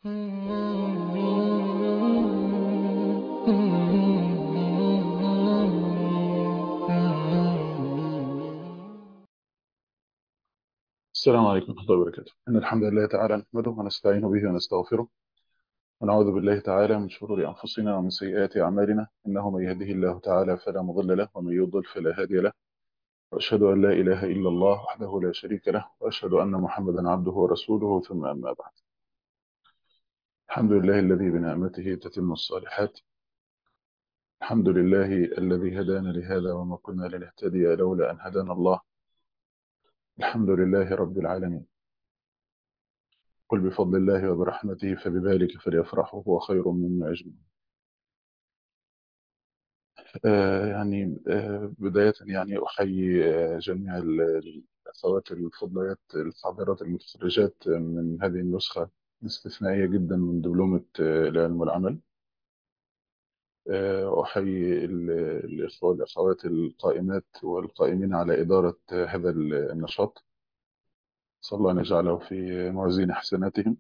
السلام عليكم ورحمة الله وبركاته إن الحمد لله تعالى نحمده ونستعين به ونستغفره ونعوذ بالله تعالى من شرور أنفسنا ومن سيئات أعمالنا إنه من يهده الله تعالى فلا مضل له ومن يضلل فلا هادي له وأشهد أن لا إله إلا الله وحده لا شريك له وأشهد أن محمدا عبده ورسوله ثم أما بعد الحمد لله الذي بنعمته تتم الصالحات الحمد لله الذي هدانا لهذا وما كنا لنهتدي لولا أن هدانا الله الحمد لله رب العالمين قل بفضل الله وبرحمته فبذلك فليفرحوا هو خير مما يجمعون آه يعني آه بداية يعني أحيي آه جميع ال- الأخوات الفضليات الحاضرات المتخرجات من هذه النسخة استثنائية جدا من دبلومة آه، العلم والعمل آه، أحيي ال- الإخوة والأخوات القائمات والقائمين على إدارة آه، هذا النشاط صلى الله أن يجعله في موازين حسناتهم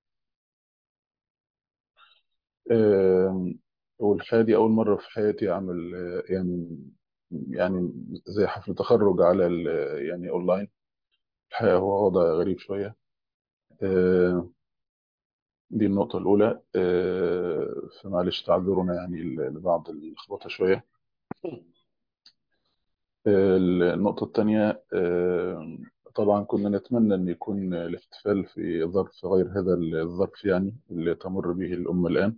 آم، والحقيقة دي أول مرة في حياتي أعمل آه، يعني يعني زي حفل تخرج على ال- يعني أونلاين الحقيقة هو وضع غريب شوية آه، دي النقطة الأولى آه، فمعلش تعذرنا يعني لبعض اللخبطة شوية آه، النقطة الثانية آه، طبعا كنا نتمنى أن يكون الاحتفال في ظرف غير هذا الظرف يعني اللي تمر به الأمة الآن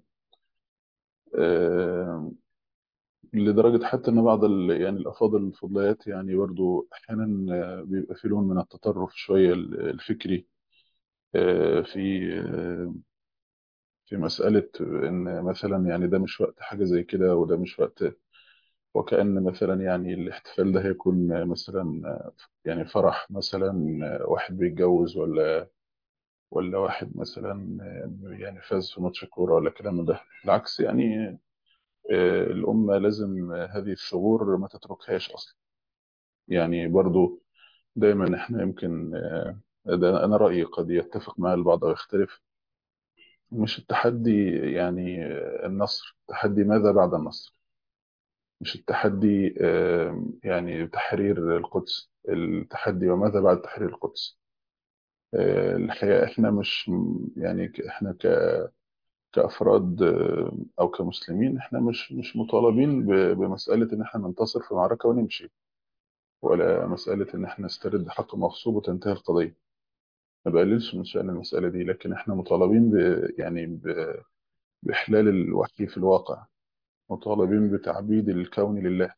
آه، لدرجة حتى أن بعض ال- يعني الأفاضل الفضليات يعني برضو أحيانا آه، بيبقى في لون من التطرف شوية الفكري آه، في آه، في مسألة إن مثلا يعني ده مش وقت حاجة زي كده وده مش وقت وكأن مثلا يعني الاحتفال ده هيكون مثلا آه، يعني فرح مثلا آه، واحد بيتجوز ولا ولا واحد مثلا آه، يعني فاز في ماتش كورة ولا كلام من ده بالعكس يعني آه، الأمة لازم آه، هذه الثغور ما تتركهاش أصلا يعني برضو دايما احنا يمكن آه، ده انا رايي قد يتفق مع البعض او يختلف مش التحدي يعني آه، النصر التحدي ماذا بعد النصر مش التحدي آه، يعني تحرير القدس التحدي وماذا بعد تحرير القدس آه، الحقيقه احنا مش يعني ك- احنا ك- كافراد آه، او كمسلمين احنا مش مش مطالبين ب- بمساله ان احنا ننتصر في معركه ونمشي ولا مساله ان احنا نسترد حق مغصوب وتنتهي القضيه ما بقللش من شأن المسألة دي لكن احنا مطالبين ب يعني ب- بإحلال الوحي في الواقع مطالبين بتعبيد الكون لله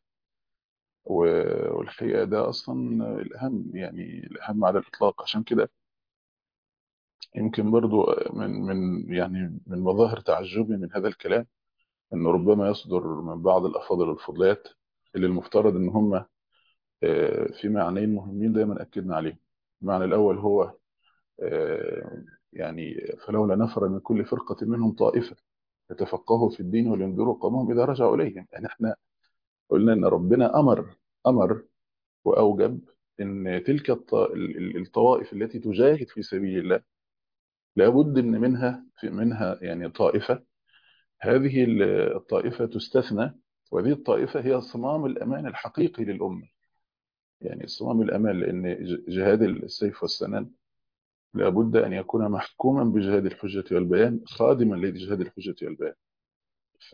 و- والحقيقة ده أصلا الأهم يعني الأهم على الإطلاق عشان كده يمكن برضو من من يعني من مظاهر تعجبي من هذا الكلام إنه ربما يصدر من بعض الأفاضل الفضليات اللي المفترض إن هم آه، في معنيين مهمين دايما أكدنا عليهم المعنى الأول هو آه، يعني فلولا نفر من كل فرقة منهم طائفة يتفقهوا في الدين ولينذروا قومهم إذا رجعوا إليهم يعني احنا قلنا إن ربنا أمر أمر وأوجب إن تلك الط- ال- ال- الطوائف التي تجاهد في سبيل الله لابد إن منها في منها يعني طائفة هذه ال- الطائفة تستثنى وهذه الطائفة هي صمام الأمان الحقيقي للأمة يعني صمام الأمان لأن ج- جهاد السيف والسنان لابد أن يكون محكوما بجهاد الحجة والبيان خادما لجهاد الحجة والبيان ف...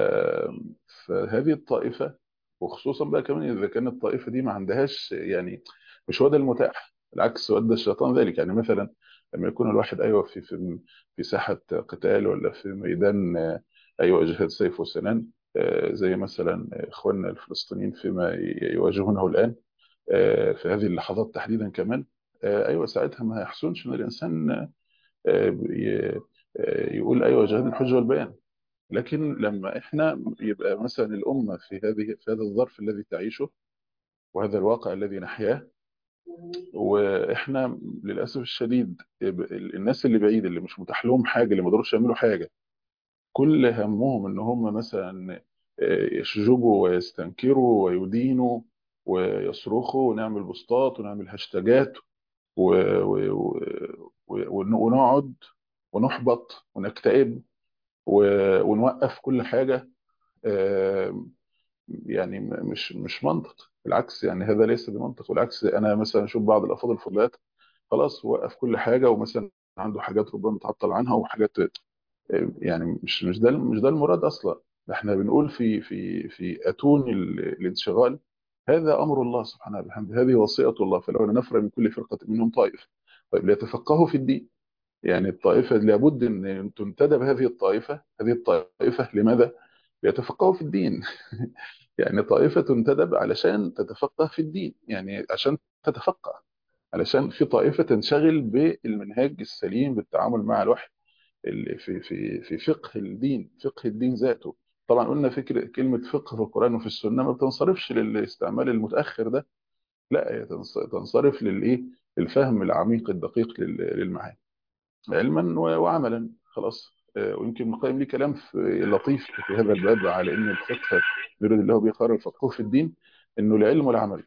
فهذه الطائفة وخصوصا بقى كمان إذا كانت الطائفة دي ما عندهاش يعني مش هو ده المتاح بالعكس ودى الشيطان ذلك يعني مثلا لما يكون الواحد أيوة في في في ساحة قتال ولا في ميدان آه، أيوة جهاد سيف وسنان آه، زي مثلا إخواننا الفلسطينيين فيما ي- يواجهونه الآن آه، في هذه اللحظات تحديدا كمان آه، أيوة ساعتها ما يحسنش إن الإنسان آه، ي- آه، يقول أيوة جهاد الحجة والبيان لكن لما احنا يبقى مثلا الأمة في هذه في هذا الظرف الذي تعيشه وهذا الواقع الذي نحياه واحنا للأسف الشديد يبقى الناس اللي بعيد اللي مش متاح لهم حاجة اللي ما يقدروش يعملوا حاجة كل همهم ان هم مثلا آه، يشجبوا ويستنكروا ويدينوا ويصرخوا ونعمل بوستات ونعمل هاشتاجات و- و- و- و- ونقعد ونحبط ونكتئب و- ونوقف كل حاجه آه، يعني م- مش مش منطق بالعكس يعني هذا ليس بمنطق بالعكس انا مثلا اشوف بعض الافاضل الفضلات خلاص وقف كل حاجه ومثلا عنده حاجات ربما متعطل عنها وحاجات يعني مش مش ده مش ده المراد اصلا احنا بنقول في في في اتون ال- الانشغال هذا امر الله سبحانه وبحمده هذه وصيه الله فلو نفر من كل فرقه منهم طائفه طيب ليتفقهوا في الدين يعني الطائفه لابد ان تنتدب هذه الطائفه هذه الطائفه لماذا؟ ليتفقهوا في الدين يعني طائفه تنتدب علشان تتفقه في الدين يعني عشان تتفقه علشان في طائفه تنشغل بالمنهاج السليم بالتعامل مع الوحي اللي في في في فقه الدين فقه الدين ذاته طبعا قلنا فكرة كلمة فقه في القرآن وفي السنة ما بتنصرفش للاستعمال المتأخر ده لا هي تنص- تنصرف للإيه الفهم العميق الدقيق لل- للمعاني علما و- وعملا خلاص آه، ويمكن ابن القيم ليه كلام في لطيف في هذا الباب على ان الفقه يريد الله به خير الفقه في الدين انه العلم والعمل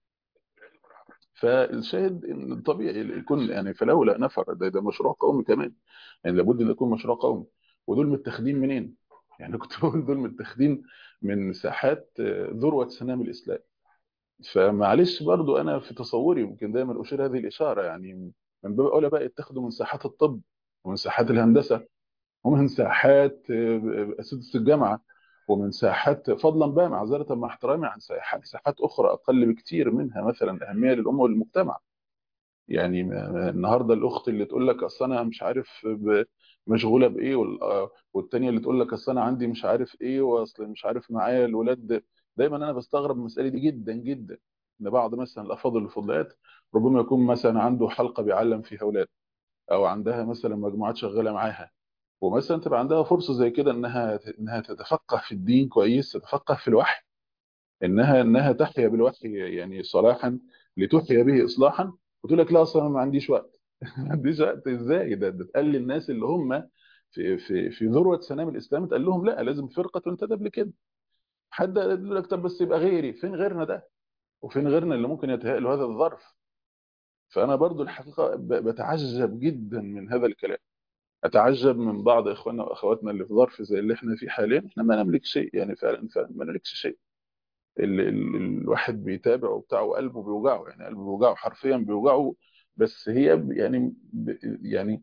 فالشاهد ان طبيعي يكون يعني فلولا نفر ده, ده مشروع قومي كمان يعني لابد ان يكون مشروع قومي ودول متاخدين منين؟ يعني كنت بقول دول متاخدين من ساحات آه، ذروه سنام الاسلام فمعلش برضو انا في تصوري يمكن دايما اشير هذه الاشاره يعني من باب اولى بقى يتاخدوا من ساحات الطب ومن ساحات الهندسه ومن ساحات آه، اساتذه الجامعه ومن ساحات فضلا بقى معذره مع احترامي عن ساحات ساحات اخرى اقل بكتير منها مثلا اهميه للامه والمجتمع يعني م- النهارده الاخت اللي تقول لك اصل انا مش عارف ب- مشغوله بايه وال- آه، والتانيه اللي تقول لك اصل انا عندي مش عارف ايه واصل مش عارف معايا الولاد دايما انا بستغرب من المساله دي جدا جدا ان بعض مثلا الافاضل الفضليات ربما يكون مثلا عنده حلقه بيعلم فيها اولاد او عندها مثلا مجموعات شغاله معاها ومثلا تبقى عندها فرصه زي كده انها انها تتفقه في الدين كويس تتفقه في الوحي انها انها تحيا بالوحي يعني صلاحا لتحيا به اصلاحا وتقول لك لا اصلا أنا ما عنديش وقت ما عنديش وقت ازاي ده ده اتقال للناس اللي هم في في في ذروه سنام الاسلام اتقال لهم لا لازم فرقه تنتدب لكده حد قال لك طب بس يبقى غيري فين غيرنا ده وفين غيرنا اللي ممكن يتهيأ له هذا الظرف فانا برضو الحقيقه ب- بتعجب جدا من هذا الكلام اتعجب من بعض اخواننا واخواتنا اللي في ظرف زي اللي احنا فيه حاليا احنا ما نملك شيء يعني فعلا فعلا ما نملكش شيء ال ال الواحد بيتابع وبتاع وقلبه بيوجعه يعني قلبه بيوجعه حرفيا بيوجعه بس هي ب- يعني ب يعني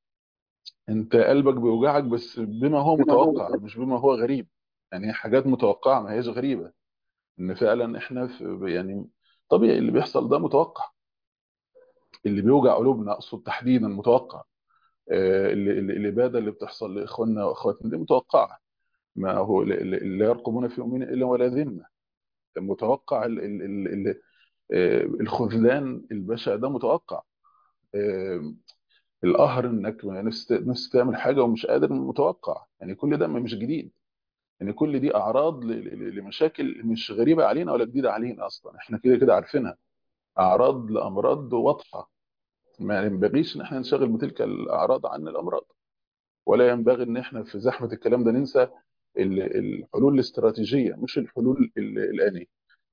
انت قلبك بيوجعك بس بما هو متوقع مش بما هو غريب يعني هي حاجات متوقعة ما هيش غريبة ان فعلا احنا في يعني طبيعي اللي بيحصل ده متوقع اللي بيوجع قلوبنا اقصد تحديدا متوقع آه، اللي اللي- الاباده اللي بتحصل لاخواننا واخواتنا دي متوقعه ما هو لا لا- لا يرقبون في مؤمن الا ولا ذمه متوقع ال- ال- ال- ال- آه، الخذلان البشع ده متوقع آه، القهر انك نفس نفس تعمل حاجه ومش قادر متوقع يعني كل ده مش جديد يعني كل دي اعراض ل- ل- لمشاكل مش غريبه علينا ولا جديده علينا اصلا احنا كده كده عارفينها اعراض لامراض واضحه ما ينبغيش ان احنا نشغل بتلك الاعراض عن الامراض ولا ينبغي ان احنا في زحمه الكلام ده ننسى ال- الحلول الاستراتيجيه مش الحلول ال- الانيه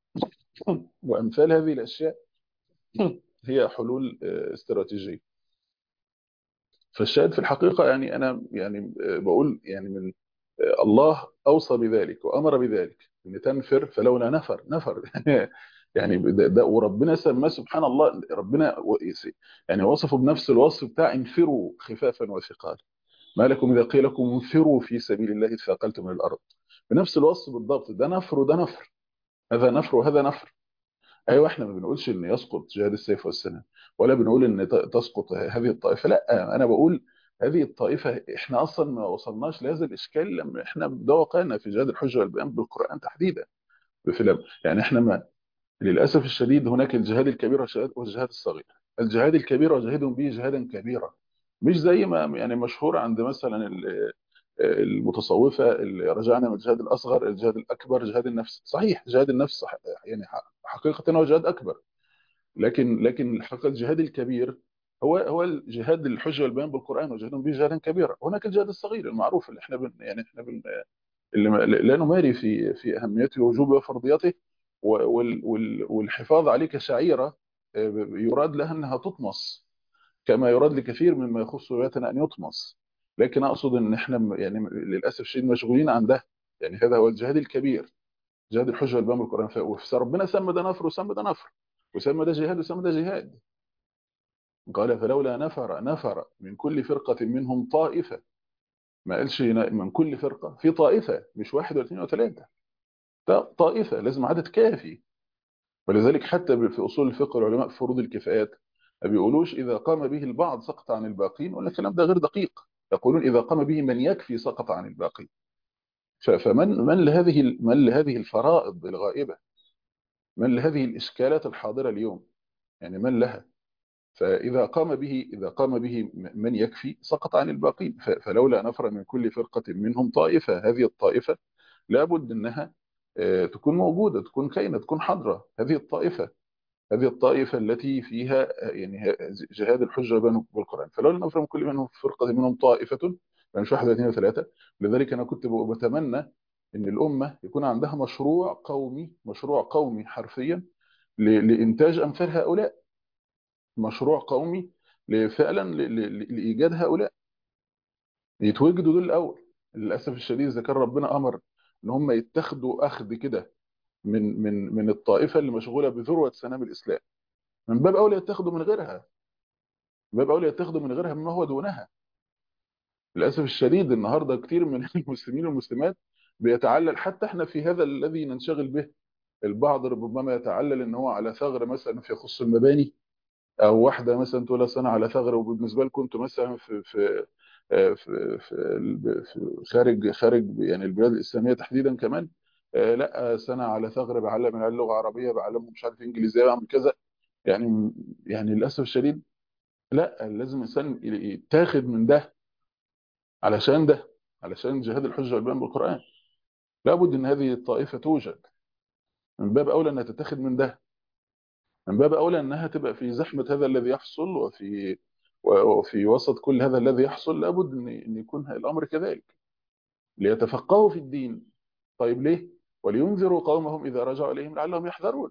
وامثال هذه الاشياء هي حلول آه، استراتيجيه فالشاهد في الحقيقه يعني انا يعني آه، بقول يعني من آه، الله اوصى بذلك وامر بذلك ان تنفر فلولا نفر نفر يعني ده, ده وربنا سماه سبحان الله ربنا و- يعني وصفه بنفس الوصف بتاع انفروا خفافا وثقالا ما لكم اذا قيل لكم انفروا في سبيل الله اثاقلتم من الارض بنفس الوصف بالضبط ده نفر وده نفر هذا نفر وهذا نفر ايوه احنا ما بنقولش ان يسقط جهاد السيف والسنه ولا بنقول ان ت- تسقط هذه الطائفه لا انا بقول هذه الطائفه احنا اصلا ما وصلناش لهذا الاشكال لما احنا ده واقعنا في جهاد الحجه والبيان بالقران تحديدا بفلم يعني احنا ما للاسف الشديد هناك الجهاد الكبير والجهاد والجهاد الصغير الجهاد الكبير وجاهدهم به جهادا كبيرا مش زي ما يعني مشهور عند مثلا ال- المتصوفه اللي رجعنا من الجهاد الاصغر الجهاد الاكبر جهاد النفس صحيح جهاد النفس صح يعني حقيقه هو جهاد اكبر لكن لكن الحقيقه الجهاد الكبير هو هو الجهاد الحجه والبيان بالقران وجهادهم به جهادا كبيرا هناك الجهاد الصغير المعروف اللي احنا بن يعني احنا بن اللي ما- لا نماري في في اهميته ووجوبه وفرضيته و- وال- وال- والحفاظ عليه كشعيره آه، يراد لها انها تطمس كما يراد لكثير مما يخص روايتنا ان يطمس لكن اقصد ان احنا م- يعني م- للاسف الشديد مشغولين عن ده يعني هذا هو الجهاد الكبير جهاد الحجه والبيان بالقران ف- فربنا سمى ده نفر وسمى ده نفر وسمى ده جهاد وسمى ده جهاد قال فلولا نفر نفر من كل فرقه منهم طائفه ما قالش ن- من كل فرقه في طائفه مش واحد ولا اثنين ولا ثلاثه ده طائفه لازم عدد كافي ولذلك حتى في اصول الفقه العلماء في فروض الكفايات ما بيقولوش اذا قام به البعض سقط عن الباقين ولا الكلام ده غير دقيق يقولون اذا قام به من يكفي سقط عن الباقين ف- فمن من لهذه ال- من لهذه الفرائض الغائبه من لهذه الاشكالات الحاضره اليوم يعني من لها فاذا قام به اذا قام به م- من يكفي سقط عن الباقين ف- فلولا نفر من كل فرقه منهم طائفه هذه الطائفه لابد انها آه، تكون موجوده تكون كاينه تكون حاضره هذه الطائفه هذه الطائفة التي فيها يعني جهاد الحجة بين بالقرآن فلولا نفر من كل منهم فرقة منهم طائفة يعني مش واحد واثنين وثلاثة لذلك أنا كنت بتمنى إن الأمة يكون عندها مشروع قومي مشروع قومي حرفيا ل- لإنتاج أمثال هؤلاء مشروع قومي ل- فعلا ل- ل- لإيجاد هؤلاء يتوجدوا دول الأول للأسف الشديد إذا كان ربنا أمر إن هم يتخذوا أخذ كده من من من الطائفة اللي مشغولة بذروة سنام الإسلام من باب أولى يتخذوا من غيرها باب اولى يتخذوا من غيرها مما هو دونها للاسف الشديد النهارده كتير من المسلمين والمسلمات بيتعلل حتى احنا في هذا الذي ننشغل به البعض ربما يتعلل ان هو على ثغر مثلا في يخص المباني او واحده مثلا تقول اصل انا على ثغر وبالنسبه لكم انتوا مثلا في في آه، في في ال- في خارج خارج يعني البلاد الاسلاميه تحديدا كمان آه، لا سنه على ثغر بعلم العيال لغه عربيه بعلمهم مش عارف انجليزيه بعمل كذا يعني يعني للاسف الشديد لا لازم الانسان يتاخد من ده علشان ده علشان جهاد الحجة والبيان بالقرآن لابد ان هذه الطائفة توجد من باب اولى انها تتخذ من ده من باب اولى انها تبقى في زحمة هذا الذي يحصل وفي وفي وسط كل هذا الذي يحصل لابد ان ان يكون الامر كذلك ليتفقهوا في الدين طيب ليه ولينذروا قومهم اذا رجعوا اليهم لعلهم يحذرون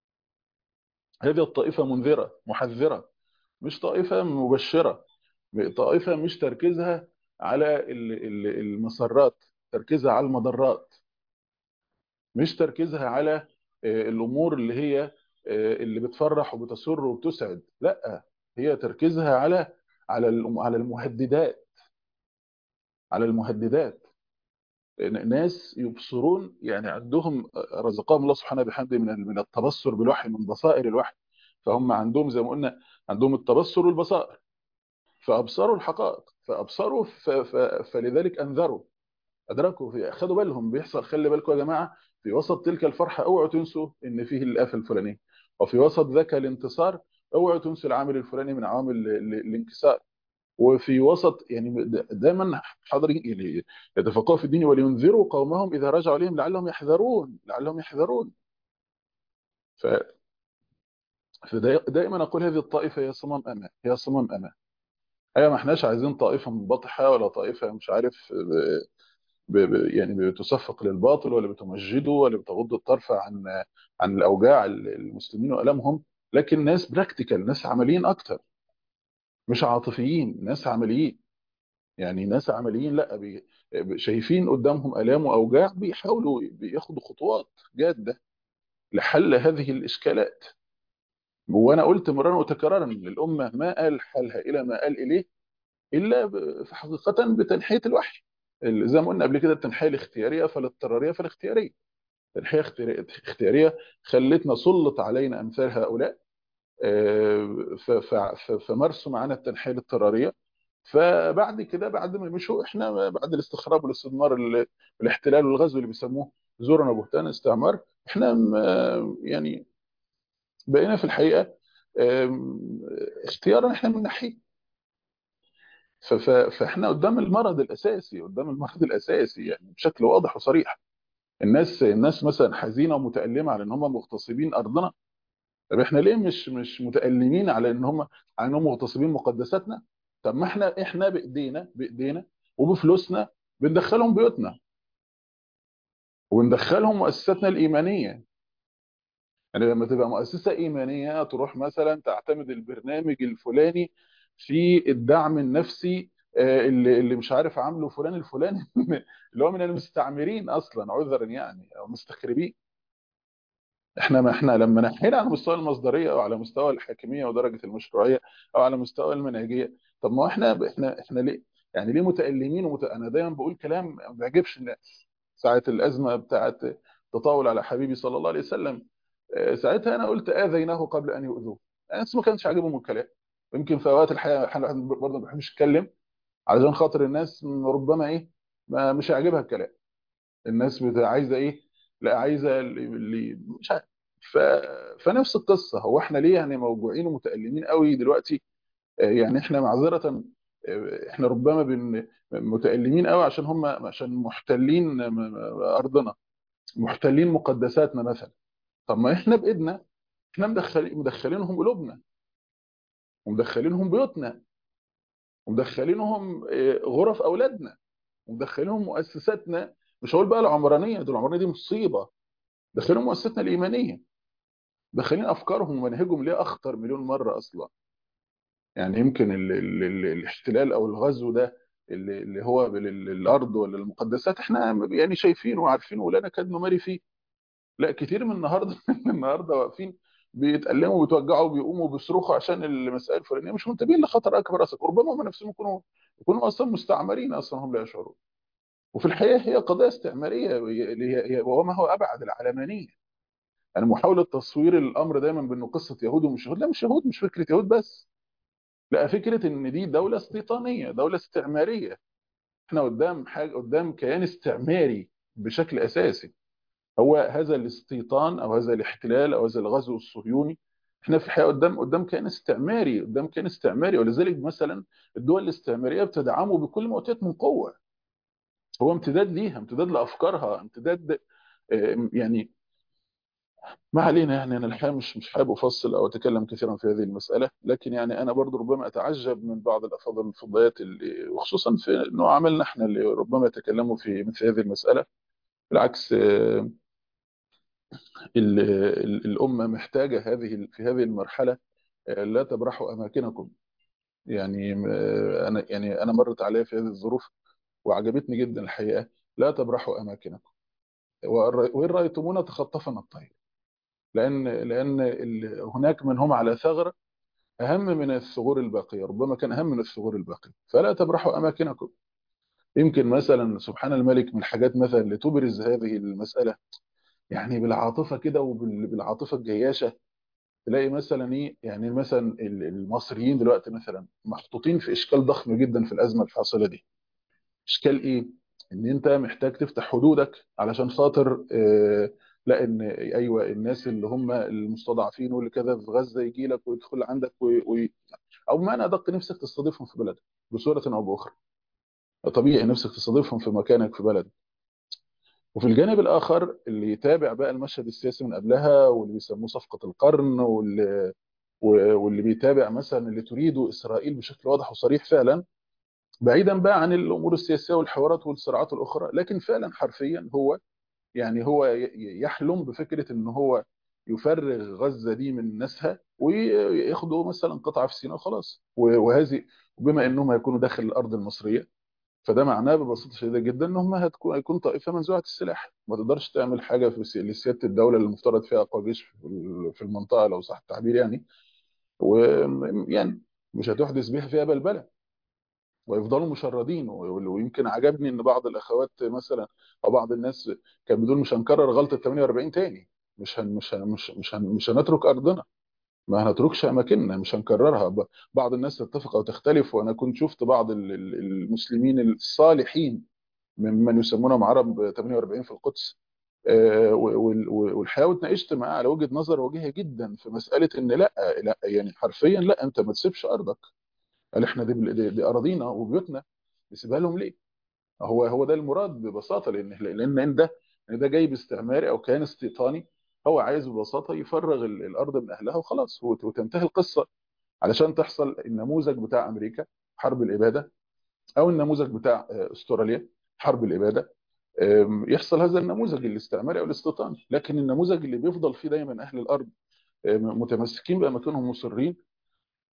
هذه الطائفة منذرة محذرة مش طائفة مبشرة طائفة مش تركيزها على ال- ال- المسرات تركيزها على المضرات مش تركيزها على آه، الامور اللي هي آه، اللي بتفرح وبتسر وبتسعد لا هي تركيزها على على الم- على المهددات على المهددات ن- ناس يبصرون يعني عندهم آه، رزقهم الله سبحانه بحمده من من التبصر بالوحي من بصائر الوحي فهم عندهم زي ما قلنا عندهم التبصر والبصائر فابصروا الحقائق فابصروا ف- ف- فلذلك انذروا ادركوا في خدوا بالهم بيحصل خلي بالكم يا جماعه في وسط تلك الفرحه اوعوا تنسوا ان فيه الافه الفلانيه وفي وسط ذاك الانتصار اوعوا تنسوا العامل الفلاني من عوامل ال- ال- الانكسار وفي وسط يعني د- دايما حاضرين يعني يتفقهوا في الدين ولينذروا قومهم اذا رجعوا اليهم لعلهم يحذرون لعلهم يحذرون ف فدائما اقول هذه الطائفه هي صمام امان هي صمام امان ايوه ما احناش عايزين طائفه منبطحه ولا طائفه مش عارف ب- ب- يعني بتصفق للباطل ولا بتمجده ولا بتغض الطرف عن عن الاوجاع المسلمين والامهم لكن ناس براكتيكال ناس عمليين اكتر مش عاطفيين ناس عمليين يعني ناس عمليين لا بي شايفين قدامهم الام واوجاع بيحاولوا بياخدوا خطوات جاده لحل هذه الاشكالات وانا قلت مرارا وتكرارا ان الامه ما قال حلها الى ما قال اليه الا ب- حقيقه بتنحيه الوحي زي ما قلنا قبل كده التنحيه الاختياريه فالاضطراريه فالاختياريه تنحيه اختياريه اختيارية خلتنا سلط علينا امثال هؤلاء آه، ف- ف- ف- فمارسوا معانا التنحيه الاضطراريه فبعد كده بعد ما مشوا احنا بعد الاستخراب والاستثمار ال- والاحتلال والغزو اللي بيسموه زورنا بهتان استعمار احنا م- يعني بقينا في الحقيقه آم، اختيارا احنا من ناحيه ف- ف- فاحنا قدام المرض الاساسي قدام المرض الاساسي يعني بشكل واضح وصريح الناس الناس مثلا حزينه ومتالمه على ان هم مغتصبين ارضنا طب احنا ليه مش مش متالمين على ان هم على انهم مغتصبين مقدساتنا طب ما احنا احنا بايدينا بايدينا وبفلوسنا بندخلهم بيوتنا وبندخلهم مؤسساتنا الايمانيه يعني لما تبقى مؤسسه ايمانيه تروح مثلا تعتمد البرنامج الفلاني في الدعم النفسي آه، اللي اللي مش عارف عامله فلان الفلاني اللي هو من المستعمرين اصلا عذرا يعني او مستخربين احنا ما احنا لما نحينا على مستوى المصدريه او على مستوى الحاكميه ودرجه المشروعيه او على مستوى المنهجيه طب ما هو احنا احنا احنا ليه يعني ليه متألمين ومت... انا دايما بقول كلام ما بيعجبش الناس ساعه الازمه بتاعه تطاول على حبيبي صلى الله عليه وسلم آه، ساعتها انا قلت اذيناه قبل ان يؤذوه الناس ما كانش عاجبهم الكلام يمكن في اوقات الحياه احنا الواحد برضه ما بيحبش يتكلم علشان خاطر الناس ربما ايه ما مش عاجبها الكلام الناس بت- عايزه ايه لا عايزه اللي اللي- مش عارف ف... فنفس القصه هو احنا ليه يعني موجوعين ومتألمين قوي دلوقتي آه، يعني احنا معذره آه، احنا ربما بن... متألمين قوي عشان هم عشان محتلين م- م- ارضنا محتلين مقدساتنا مثلا طب ما احنا بايدنا احنا مدخلين مدخلينهم قلوبنا ومدخلينهم بيوتنا ومدخلينهم آه، غرف اولادنا ومدخلينهم مؤسساتنا مش هقول بقى العمرانيه دي العمرانيه دي مصيبه دخلهم مؤسساتنا الايمانيه داخلين افكارهم ومناهجهم ليه اخطر مليون مره اصلا يعني يمكن ال ال ال الاحتلال او الغزو ده اللي اللي هو بالارض ولا المقدسات احنا يعني شايفينه وعارفينه ولا نكاد نماري فيه لا كتير من النهارده النهارده واقفين بيتألموا وبيتوجعوا وبيقوموا وبيصرخوا عشان المسائل الفلانيه مش منتبهين لخطر اكبر اصلا ربما هم نفسهم يكونوا يكونوا اصلا مستعمرين اصلا هم لا يشعرون وفي الحقيقه هي قضيه استعماريه هي هي- هي- وما هو ابعد العلمانيه يعني محاوله تصوير الامر دايما بانه قصه يهود ومش يهود لا مش يهود مش فكره يهود بس لا فكره ان دي دوله استيطانيه دوله استعماريه احنا قدام حاجه قدام كيان استعماري بشكل اساسي هو هذا الاستيطان او هذا الاحتلال او هذا الغزو الصهيوني احنا في الحقيقه قدام قدام كيان استعماري قدام كيان استعماري ولذلك مثلا الدول الاستعماريه بتدعمه بكل ما اوتيت من قوه هو امتداد ليها امتداد لافكارها امتداد آه، يعني ما علينا يعني انا الحقيقه مش مش حابب افصل او اتكلم كثيرا في هذه المساله لكن يعني انا برضو ربما اتعجب من بعض الافاضل الفضيات اللي وخصوصا في نوع عملنا احنا اللي ربما يتكلموا في مثل هذه المساله بالعكس آه، ال- ال- الامه محتاجه هذه في هذه المرحله آه، لا تبرحوا اماكنكم يعني آه، انا يعني انا مرت عليا في هذه الظروف وعجبتني جدا الحقيقه لا تبرحوا اماكنكم وإن وإن رايتمونا تخطفنا الطير لان لان ال- هناك من هم على ثغر أهم من الثغور الباقية ربما كان أهم من الثغور الباقية فلا تبرحوا أماكنكم يمكن مثلا سبحان الملك من الحاجات مثلا اللي تبرز هذه المسألة يعني بالعاطفة كده وبالعاطفة الجياشة تلاقي مثلا إيه يعني مثلا ال- المصريين دلوقتي مثلا محطوطين في إشكال ضخم جدا في الأزمة الحاصلة دي إشكال إيه؟ إن أنت محتاج تفتح حدودك علشان خاطر آه لا ان ايوه الناس اللي هم المستضعفين واللي كذا في غزه يجي لك ويدخل عندك وي... او بمعنى ادق نفسك تستضيفهم في بلدك بصوره او باخرى طبيعي نفسك تستضيفهم في مكانك في بلدك وفي الجانب الاخر اللي يتابع بقى المشهد السياسي من قبلها واللي بيسموه صفقه القرن واللي واللي بيتابع مثلا اللي تريده اسرائيل بشكل واضح وصريح فعلا بعيدا بقى عن الامور السياسيه والحوارات والصراعات الاخرى لكن فعلا حرفيا هو يعني هو ي- يحلم بفكره ان هو يفرغ غزه دي من ناسها وياخدوا مثلا قطعه في سيناء خلاص وهذه بما انهم هيكونوا داخل الارض المصريه فده معناه ببساطه شديده جدا ان هم هتكون هيكون طائفه منزوعه السلاح ما تقدرش تعمل حاجه في سي- لسياده الدوله اللي المفترض فيها اقوى جيش في ال- في المنطقه لو صح التعبير يعني ويعني مش هتحدث بها فيها بلبله ويفضلوا مشردين و- ويمكن عجبني ان بعض الاخوات مثلا او بعض الناس كانوا بيقولوا مش هنكرر غلطه 48 تاني مش هن مش هن مش مش, هن مش هنترك ارضنا ما هنتركش اماكننا مش هنكررها ب- بعض الناس تتفق او تختلف وانا كنت شفت بعض ال- ال- المسلمين الصالحين ممن يسمونهم عرب 48 في القدس آه، وال- وال- والحقيقه واتناقشت معاه على وجهه نظر وجيهه جدا في مساله ان لا لا يعني حرفيا لا انت ما تسيبش ارضك قال احنا دي, دي, دي اراضينا وبيوتنا نسيبها لهم ليه؟ هو هو ده المراد ببساطه لان لان إن ده إن ده جاي باستعماري او كيان استيطاني هو عايز ببساطه يفرغ ال- الارض من اهلها وخلاص وت- وتنتهي القصه علشان تحصل النموذج بتاع امريكا حرب الاباده او النموذج بتاع آه، استراليا حرب الاباده آم، يحصل هذا النموذج الاستعماري او الاستيطاني لكن النموذج اللي بيفضل فيه دايما اهل الارض آم، متمسكين باماكنهم مصرين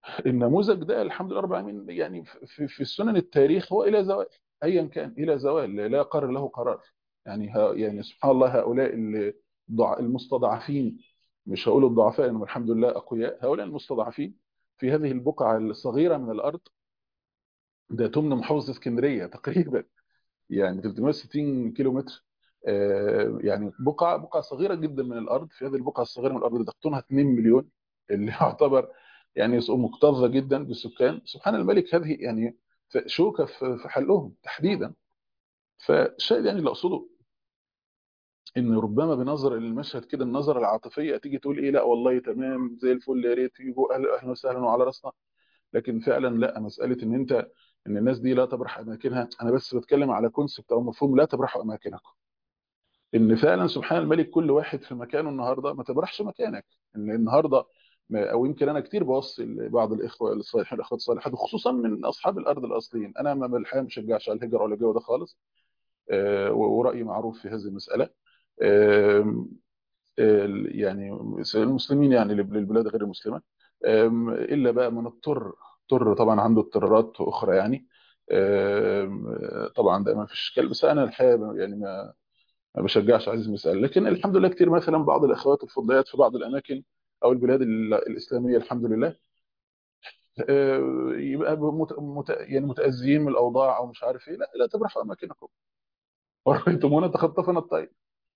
النموذج ده الحمد لله رب العالمين يعني في في السنن التاريخ هو الى زوال ايا كان الى زوال لا يقر له قرار يعني ها يعني سبحان الله هؤلاء اللي ضع- المستضعفين مش هقول الضعفاء انهم الحمد لله اقوياء هؤلاء المستضعفين في هذه البقعه الصغيره من الارض ده تمن محافظه اسكندريه تقريبا يعني 360 كيلو متر آه، يعني بقعة بقعة صغيرة جدا من الأرض في هذه البقعة الصغيرة من الأرض اللي تقطنها 2 مليون اللي يعتبر يعني مكتظة جدا بالسكان سبحان الملك هذه يعني شوكة في في حلهم تحديدا فالشاهد يعني اللي أقصده إن ربما بنظر للمشهد كده النظرة العاطفية تيجي تقول إيه لا والله تمام زي الفل يا ريت يجوا أهلا أهلا وسهلا وعلى راسنا لكن فعلا لا مسألة إن أنت إن الناس دي لا تبرح أماكنها أنا بس بتكلم على كونسبت أو مفهوم لا تبرحوا أماكنكم ان فعلا سبحان الملك كل واحد في مكانه النهارده ما تبرحش مكانك ان النهارده ما- او يمكن انا كتير بوصي لبعض الاخوه الصالحين الاخوات الصالحات وخصوصا من اصحاب الارض الاصليين انا ما الحقيقه ما بشجعش على الهجره ولا الجو ده خالص آه، ورايي معروف في هذه المساله آم، ال- يعني المسلمين يعني للبلاد غير المسلمه آم، الا بقى من اضطر اضطر طبعا عنده اضطرارات اخرى يعني آم، طبعا ده ما فيش اشكال بس انا الحقيقه يعني ما بشجعش عايز مسألة لكن الحمد لله كتير مثلا بعض الأخوات الفضليات في بعض الأماكن أو البلاد ال- الإسلامية الحمد لله آه، يبقى مت... مت... يعني متأذيين من الأوضاع أو مش عارف إيه لا لا تبرحوا أماكنكم ورأيتمونا تخطفنا الطير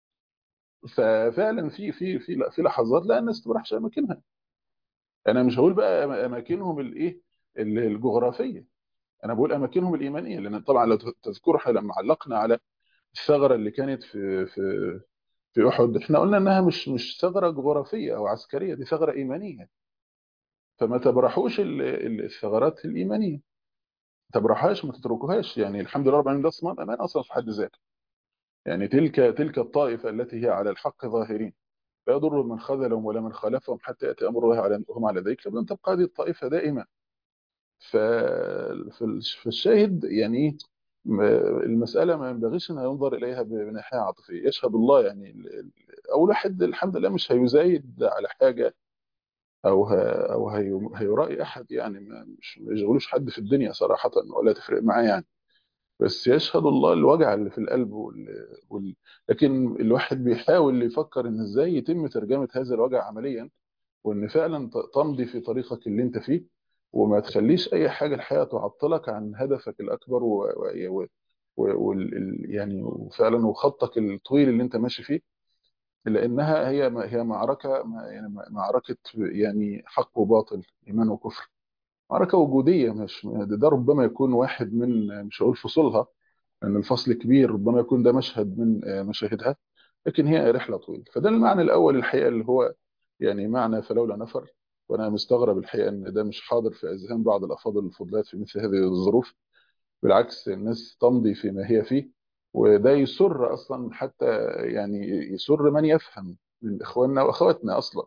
ففعلا في في في في لحظات لا الناس تبرحش أماكنها أنا مش هقول بقى أما- أماكنهم الإيه ال- الجغرافية أنا بقول أماكنهم الإيمانية لأن طبعا لو تذكروا إحنا لما علقنا على الثغرة اللي كانت في في في احد احنا قلنا انها مش مش ثغره جغرافيه او عسكريه دي ثغره ايمانيه فما تبرحوش ال- ال- الثغرات الايمانيه ما تبرحوهاش ما تتركوهاش يعني الحمد لله رب العالمين ده صمام امان اصلا في حد ذاته يعني تلك تلك الطائفه التي هي على الحق ظاهرين لا يضر من خذلهم ولا من خالفهم حتى ياتي امر الله على هم على ذلك لابد ان تبقى هذه الطائفه دائما ف في الشاهد يعني ايه م- المساله ما ينبغيش ان ينظر اليها بناحيه عاطفيه يشهد الله يعني ال- ال- اول واحد الحمد لله مش هيزايد على حاجه او ه... او هي... هيرائي احد يعني ما مش ما يشغلوش حد في الدنيا صراحه ولا تفرق معاه يعني بس يشهد الله الوجع اللي في القلب وال... وال... لكن الواحد بيحاول يفكر ان ازاي يتم ترجمه هذا الوجع عمليا وان فعلا ت- تمضي في طريقك اللي انت فيه وما تخليش اي حاجه الحياه تعطلك عن هدفك الاكبر و... و... و... وال... ال- يعني وفعلا وخطك الطويل اللي انت ماشي فيه لانها هي هي معركه يعني معركه يعني حق وباطل ايمان وكفر معركه وجوديه مش ده, ده ربما يكون واحد من مش هقول فصولها لان الفصل كبير ربما يكون ده مشهد من آه، مشاهدها لكن هي رحله طويله فده المعنى الاول الحقيقه اللي هو يعني معنى فلولا نفر وانا مستغرب الحقيقه ان ده مش حاضر في اذهان بعض الافاضل الفضلات في مثل هذه الظروف بالعكس الناس تمضي فيما هي فيه وده يسر اصلا حتى يعني يسر من يفهم من اخواننا واخواتنا اصلا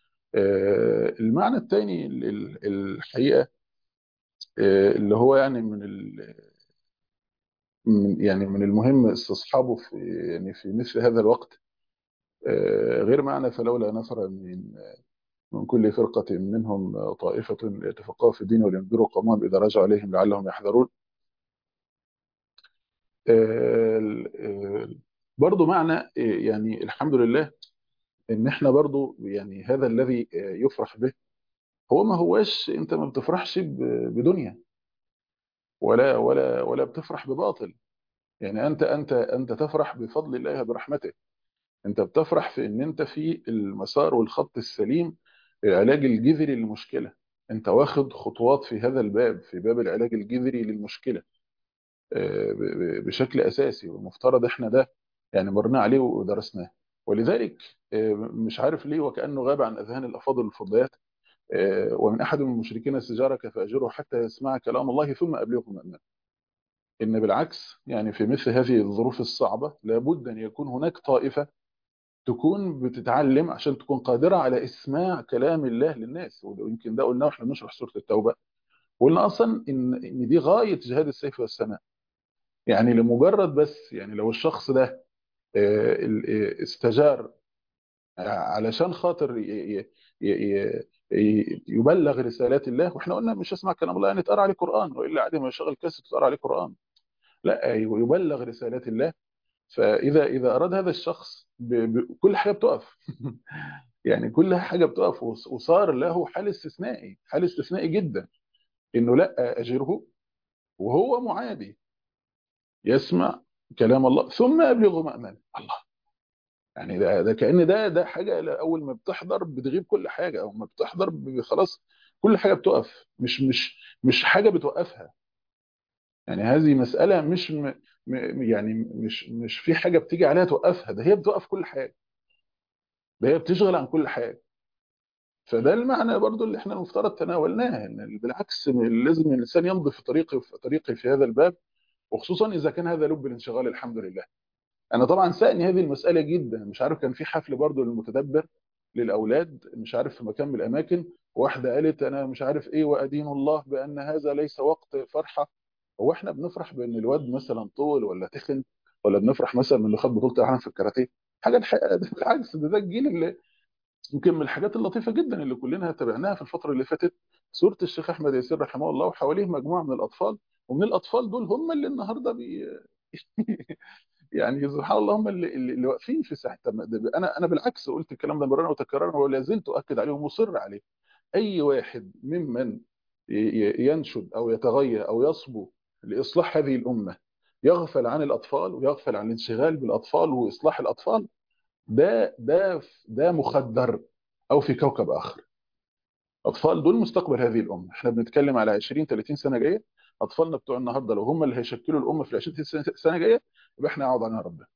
آه، المعنى الثاني الحقيقه آه، اللي هو يعني من ال- من يعني من المهم استصحابه في يعني في مثل هذا الوقت آه، غير معنى فلولا نفر من من كل فرقة منهم طائفة يتفقهوا في الدين ولينذروا قومهم إذا رجعوا إليهم لعلهم يحذرون آه، آه، برضو معنى آه، يعني الحمد لله ان احنا برضو يعني هذا الذي آه، يفرح به هو ما هواش انت ما بتفرحش ب- بدنيا ولا ولا ولا بتفرح بباطل يعني انت انت انت تفرح بفضل الله برحمته انت بتفرح في ان انت في المسار والخط السليم العلاج الجذري للمشكله انت واخد خطوات في هذا الباب في باب العلاج الجذري للمشكله آه، ب- ب- بشكل اساسي والمفترض احنا ده يعني مرنا عليه ودرسناه ولذلك آه، مش عارف ليه وكانه غاب عن اذهان الافاضل الفضليات آه، ومن احد من المشركين استجارك فاجره حتى يسمع كلام الله ثم ابلغه مأمنا ان بالعكس يعني في مثل هذه الظروف الصعبه لابد ان يكون هناك طائفه تكون بتتعلم عشان تكون قادره على اسماع كلام الله للناس ويمكن ده قلناه واحنا بنشرح سوره التوبه قلنا اصلا ان ان دي غايه جهاد السيف والسماء يعني لمجرد بس يعني لو الشخص ده آه، ال- آه، استجار علشان خاطر ي- ي- ي- ي- ي- يبلغ رسالات الله واحنا قلنا مش اسمع كلام الله يعني تقرا عليه قران والا عادي ما يشغل كاسيت وتقرا عليه قران لا يبلغ رسالات الله فاذا اذا اراد هذا الشخص ب... ب... كل حاجه بتقف يعني كل حاجه بتقف وص- وصار له حال استثنائي حال استثنائي جدا انه لا اجره وهو معادي يسمع كلام الله ثم يبلغ مأمن الله يعني ده ده كأن ده ده حاجه اول ما بتحضر بتغيب كل حاجه او ما بتحضر ب- خلاص كل حاجه بتقف مش مش مش حاجه بتوقفها يعني هذه مساله مش م م يعني مش مش في حاجه بتيجي عليها توقفها ده هي بتوقف كل حاجه ده هي بتشغل عن كل حاجه فده المعنى برضو اللي احنا المفترض تناولناه ان بالعكس لازم الانسان يمضي في طريقه في طريقه في هذا الباب وخصوصا اذا كان هذا لب الانشغال الحمد لله انا طبعا سألني هذه المساله جدا مش عارف كان في حفل برضو للمتدبر للاولاد مش عارف في مكان من الاماكن واحده قالت انا مش عارف ايه وادين الله بان هذا ليس وقت فرحه هو احنا بنفرح بان الواد مثلا طول ولا تخن ولا بنفرح مثلا من اللي خد بطوله العالم في الكاراتيه حاجه الحقيقه ده بالعكس ده, ده الجيل اللي يمكن من الحاجات اللطيفه جدا اللي كلنا تابعناها في الفتره اللي فاتت سوره الشيخ احمد ياسين رحمه الله وحواليه مجموعه من الاطفال ومن الاطفال دول هم اللي النهارده بي يعني سبحان الله هم اللي, اللي اللي واقفين في ساحه طب ده انا انا بالعكس قلت الكلام ده مرارا وتكرارا ولا زلت اؤكد عليه ومصر عليه اي واحد ممن ي- ي- ينشد او يتغير او يصبو لاصلاح هذه الامه يغفل عن الاطفال ويغفل عن الانشغال بالاطفال واصلاح الاطفال ده ده ده مخدر او في كوكب اخر اطفال دول مستقبل هذه الامه احنا بنتكلم على 20 30 سنه جايه اطفالنا بتوع النهارده لو هم اللي هيشكلوا الامه في ال 20 30 سنه جايه يبقى احنا قاعد علينا ربنا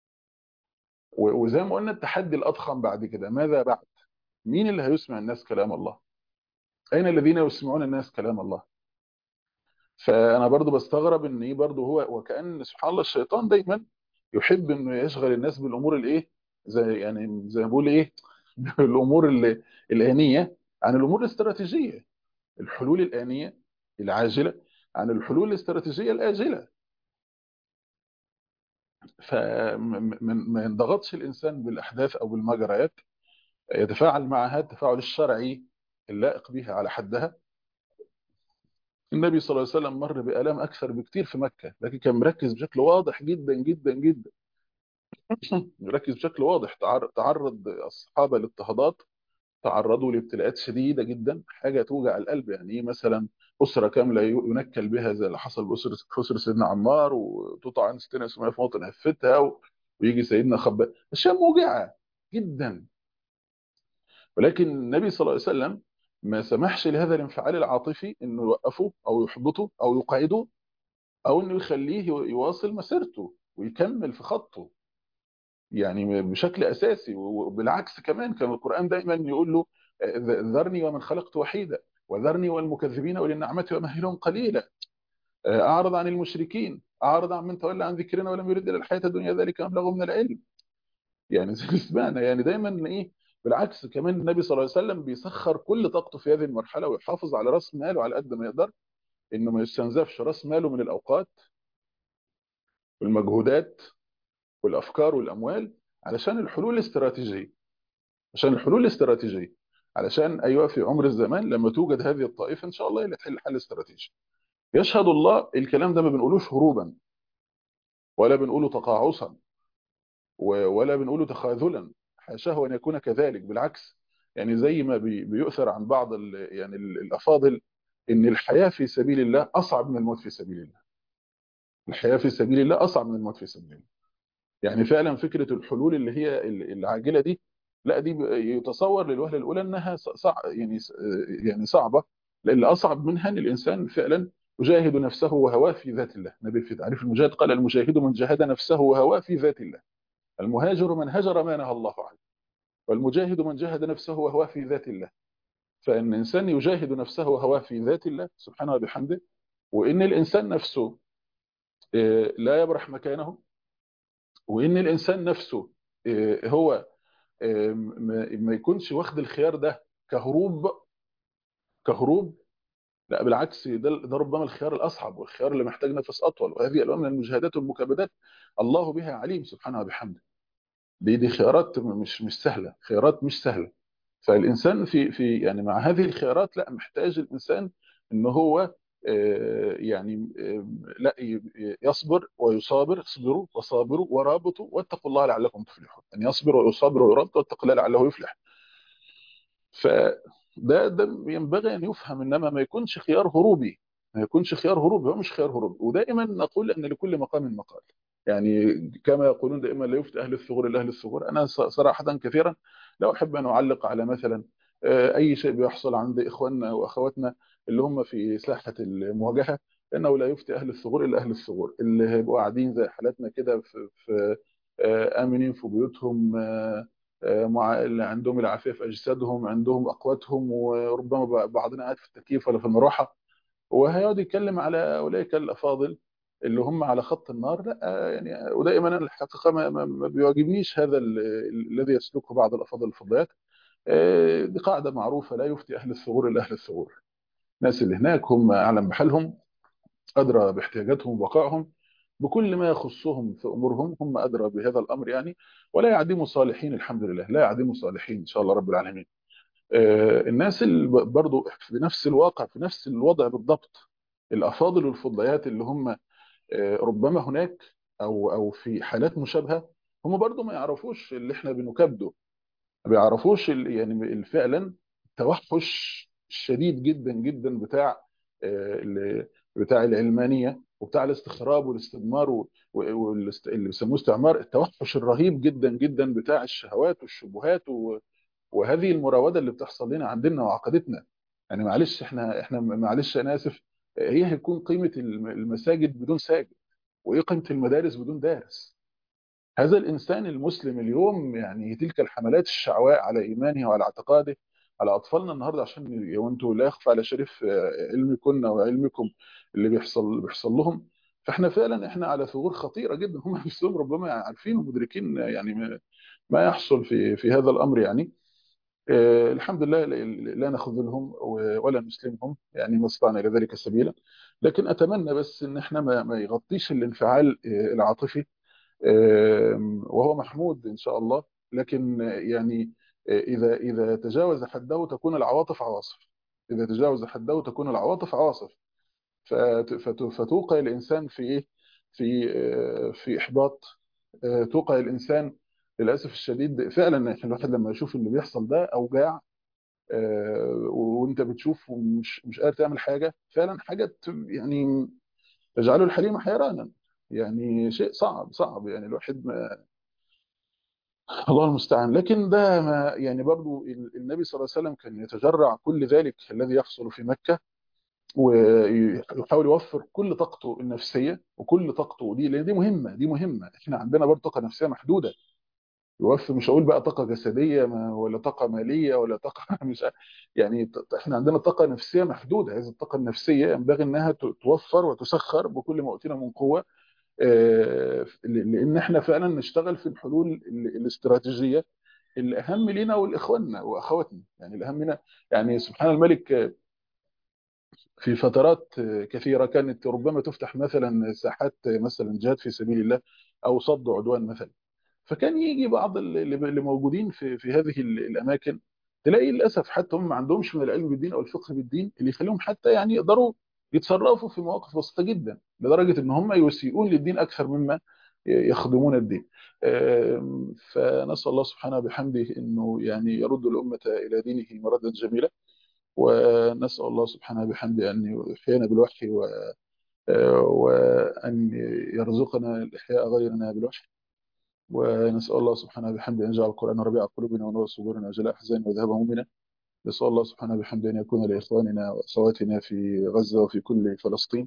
و- وزي ما قلنا التحدي الاضخم بعد كده ماذا بعد مين اللي هيسمع الناس كلام الله اين الذين يسمعون الناس كلام الله فانا برضو بستغرب ان ايه برضو هو وكأن سبحان الله الشيطان دايما يحب انه يشغل الناس بالامور الايه زي يعني زي ما بقول ايه الامور ال- الآنية عن الامور الاستراتيجية الحلول الآنية العاجلة عن الحلول الاستراتيجية الآجلة فما ينضغطش الإنسان بالأحداث أو بالمجريات يتفاعل معها التفاعل الشرعي اللائق بها على حدها النبي صلى الله عليه وسلم مر بآلام أكثر بكتير في مكة لكن كان مركز بشكل واضح جدا جدا جدا مركز بشكل واضح تعر- تعرض الصحابة لاضطهادات تعرضوا لابتلاءات شديدة جدا حاجة توجع القلب يعني ايه مثلا أسرة كاملة ي- ينكل بها زي اللي حصل بأسرة أسرة سيدنا عمار وتقطع عن ستنا اسمها في موطن هفتها و... ويجي سيدنا خباب أشياء موجعة جدا ولكن النبي صلى الله عليه وسلم ما سمحش لهذا الانفعال العاطفي انه يوقفه او يحبطه او يقعده او انه يخليه يواصل مسيرته ويكمل في خطه يعني بشكل اساسي وبالعكس كمان كان القران دايما يقول له ذرني ومن خلقت وحيدا وذرني والمكذبين اولي النعمه ومهلهم قليلا اعرض عن المشركين اعرض عن من تولى عن ذكرنا ولم يرد الى الحياه الدنيا ذلك مبلغ من العلم يعني زي ما سمعنا يعني دايما ايه بالعكس كمان النبي صلى الله عليه وسلم بيسخر كل طاقته في هذه المرحله ويحافظ على راس ماله على قد ما يقدر انه ما يستنزفش راس ماله من الاوقات والمجهودات والافكار والاموال علشان الحلول الاستراتيجيه عشان الحلول الاستراتيجيه علشان ايوه في عمر الزمان لما توجد هذه الطائفه ان شاء الله هي اللي تحل حل استراتيجي يشهد الله الكلام ده ما بنقولوش هروبا ولا بنقوله تقاعسا و- ولا بنقوله تخاذلا حاشاه ان يكون كذلك بالعكس يعني زي ما بي- بيؤثر عن بعض ال يعني ال- الافاضل ان الحياه في سبيل الله اصعب من الموت في سبيل الله الحياه في سبيل الله اصعب من الموت في سبيل الله يعني فعلا فكره الحلول اللي هي ال- العاجله دي لا دي ب- يتصور للوهله الاولى انها ص- صع يعني س- يعني صعبه لان اصعب منها ان الانسان فعلا يجاهد نفسه وهواه في ذات الله النبي في تعريف المجاهد قال المجاهد من جاهد نفسه وهواه في ذات الله المهاجر من هجر ما نهى الله عنه والمجاهد من جاهد نفسه وهواه في ذات الله فان الانسان يجاهد نفسه وهواه في ذات الله سبحانه وبحمده وان الانسان نفسه آه، لا يبرح مكانه وان الانسان نفسه آه، هو آه، ما ما يكونش واخد الخيار ده كهروب كهروب لا بالعكس ده ده ربما الخيار الاصعب والخيار اللي محتاج نفس اطول وهذه الوان من المجاهدات والمكابدات الله بها عليم سبحانه وبحمده دي دي خيارات مش مش سهله خيارات مش سهله فالانسان في في يعني مع هذه الخيارات لا محتاج الانسان ان هو آه، يعني آه، لا ي- يصبر ويصابر اصبروا وصابروا ورابطوا واتقوا الله لعلكم تفلحون ان يصبر ويصابر ويرابط واتقوا الله لعله يفلح فده ده ينبغي ان يفهم انما ما يكونش خيار هروبي ما يكونش خيار هروبي هو مش خيار هروبي ودائما نقول ان لكل مقام مقال يعني كما يقولون دائما لا يفتي اهل الثغور الا اهل الثغور انا ص- صراحه كثيرا لا احب ان اعلق على مثلا آه، اي شيء بيحصل عند اخواننا واخواتنا اللي هم في ساحه المواجهه لانه لا يفتي اهل الثغور الا اهل الثغور اللي هيبقوا قاعدين زي حالاتنا كده في في آه، امنين في بيوتهم آه، مع اللي عندهم العافيه في اجسادهم عندهم اقواتهم وربما بعضنا قاعد في التكييف ولا في المروحه وهيقعد يتكلم على اولئك الافاضل اللي هم على خط النار لا يعني ودائما أنا الحقيقه ما, ما ما بيعجبنيش هذا ال- ال- الذي يسلكه بعض الافاضل الفضيات آه، دي قاعده معروفه لا يفتي اهل الثغور الا اهل الثغور الناس اللي هناك هم اعلم بحالهم ادرى باحتياجاتهم وبقائهم بكل ما يخصهم في امورهم هم ادرى بهذا الامر يعني ولا يعدموا صالحين الحمد لله لا يعدموا صالحين ان شاء الله رب العالمين آه، الناس اللي ب- برضو في نفس الواقع في نفس الوضع بالضبط الافاضل والفضليات اللي هم آه، ربما هناك او او في حالات مشابهه هم برضو ما يعرفوش اللي احنا بنكبده ما بيعرفوش ال- يعني ال- فعلا التوحش الشديد جدا جدا بتاع آه، ال- بتاع العلمانيه وبتاع الاستخراب والاستدمار و- و- والاست- اللي بيسموه استعمار التوحش الرهيب جدا جدا بتاع الشهوات والشبهات و- وهذه المراوده اللي بتحصل لنا عندنا وعقيدتنا يعني معلش احنا احنا معلش انا اسف هي هيكون قيمه الم- المساجد بدون ساجد وايه قيمه المدارس بدون دارس هذا الإنسان المسلم اليوم يعني تلك الحملات الشعواء على إيمانه وعلى اعتقاده على أطفالنا النهاردة عشان وانتوا لا يخفى على شريف آه، علمكن وعلمكم اللي بيحصل اللي بيحصل لهم فاحنا فعلا احنا على ثغور خطيرة جدا هم نفسهم ربما عارفين ومدركين يعني ما ما يحصل في في هذا الأمر يعني آه، الحمد لله لا لا نخذلهم ولا نسلمهم يعني ما استطعنا إلى ذلك سبيلا لكن أتمنى بس إن احنا ما ما يغطيش الانفعال آه، العاطفي آم، وهو محمود إن شاء الله لكن آه، يعني آه، إذا إذا تجاوز حده تكون العواطف عواصف إذا تجاوز حده تكون العواطف عواصف فت- فت- فتوقع الإنسان في إيه؟ في آه، في إحباط آه، توقع الإنسان للأسف الشديد فعلا إحنا الواحد لما يشوف اللي بيحصل ده أوجاع آه، وأنت بتشوف ومش مش قادر تعمل حاجة فعلا حاجة ت- يعني تجعله الحليم حيرانا يعني شيء صعب صعب يعني الواحد الله المستعان لكن ده ما يعني برضو ال- النبي صلى الله عليه وسلم كان يتجرع كل ذلك الذي يحصل في مكة ويحاول يوفر كل طاقته النفسية وكل طاقته دي لأن دي مهمة دي مهمة احنا عندنا برضو طاقة نفسية محدودة يوفر مش هقول بقى طاقة جسدية ما ولا طاقة مالية ولا طاقة مش ع- يعني ط- احنا عندنا طاقة نفسية محدودة هذه الطاقة النفسية ينبغي انها ت- توفر وتسخر بكل ما اوتينا من قوة آه، ل- لان احنا فعلا نشتغل في الحلول ال- الاستراتيجية الاهم لنا ولاخواننا واخواتنا يعني الاهم لنا يعني سبحان الملك في فترات كثيره كانت ربما تفتح مثلا ساحات مثلا جهاد في سبيل الله او صد عدوان مثلا فكان يجي بعض اللي اللي موجودين في في هذه الاماكن تلاقي للاسف حتى هم ما عندهمش من العلم بالدين او الفقه بالدين اللي يخليهم حتى يعني يقدروا يتصرفوا في مواقف بسيطه جدا لدرجه ان هم يسيئون للدين اكثر مما يخدمون الدين آم، فنسال الله سبحانه بحمده انه يعني يرد الامه الى دينه مردا جميلا ونسال الله سبحانه بحمده ان يحيينا بالوحي و- آه، وان يرزقنا الاحياء غيرنا بالوحي ونسأل الله سبحانه بحمده أن يجعل القرآن ربيع قلوبنا ونور صدورنا وجلاء أحزاننا وذهاب همومنا نسأل الله سبحانه بحمده أن يكون لإخواننا وأخواتنا في غزة وفي كل فلسطين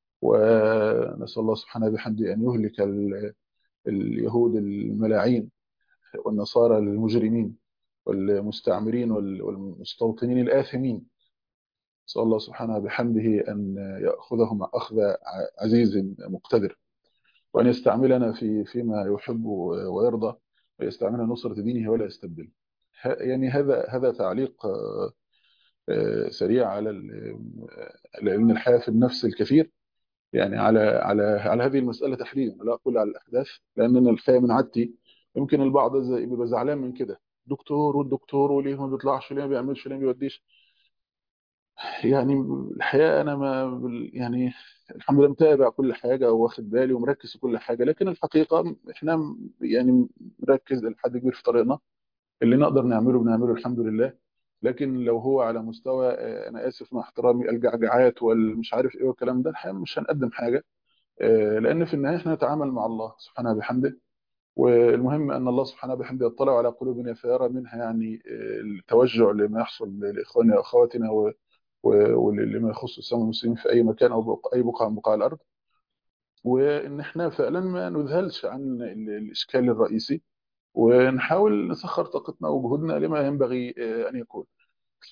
ونسأل الله سبحانه بحمده أن يهلك ال- اليهود الملاعين والنصارى المجرمين والمستعمرين وال- والمستوطنين الآثمين نسأل الله سبحانه بحمده أن يأخذهم أخذ ع- عزيز مقتدر وأن يستعملنا في فيما يحب ويرضى ويستعملنا نصرة دينه ولا يستبدل ه- يعني هذا هذا تعليق آه، آه، سريع على ال- آه، لأن الحياة في النفس الكثير يعني على على على هذه المسألة تحديدا لا أقول على الأحداث لأن أنا الحياة من عادتي يمكن البعض زي- بيبقى زعلان من كده دكتور والدكتور وليه ما بيطلعش ليه ما بيعملش ليه ما بيوديش يعني الحقيقه انا ما بال- يعني الحمد لله متابع كل حاجه واخد بالي ومركز في كل حاجه لكن الحقيقه احنا يعني مركز لحد كبير في طريقنا اللي نقدر نعمله بنعمله الحمد لله لكن لو هو على مستوى آه، انا اسف مع احترامي الجعجعات والمش عارف ايه والكلام ده الحقيقه مش هنقدم حاجه آه، لان في النهايه احنا نتعامل مع الله سبحانه بحمده والمهم ان الله سبحانه بحمده يطلع على قلوبنا فيرى منها يعني آه، التوجع لما يحصل لاخواننا واخواتنا و- و- ولما يخص الاسلام والمسلمين في اي مكان او بق- اي بقعه من بقاع الارض وان احنا فعلا ما نذهلش عن ال- الاشكال الرئيسي ونحاول نسخر طاقتنا وجهودنا لما ينبغي آه، ان يكون ف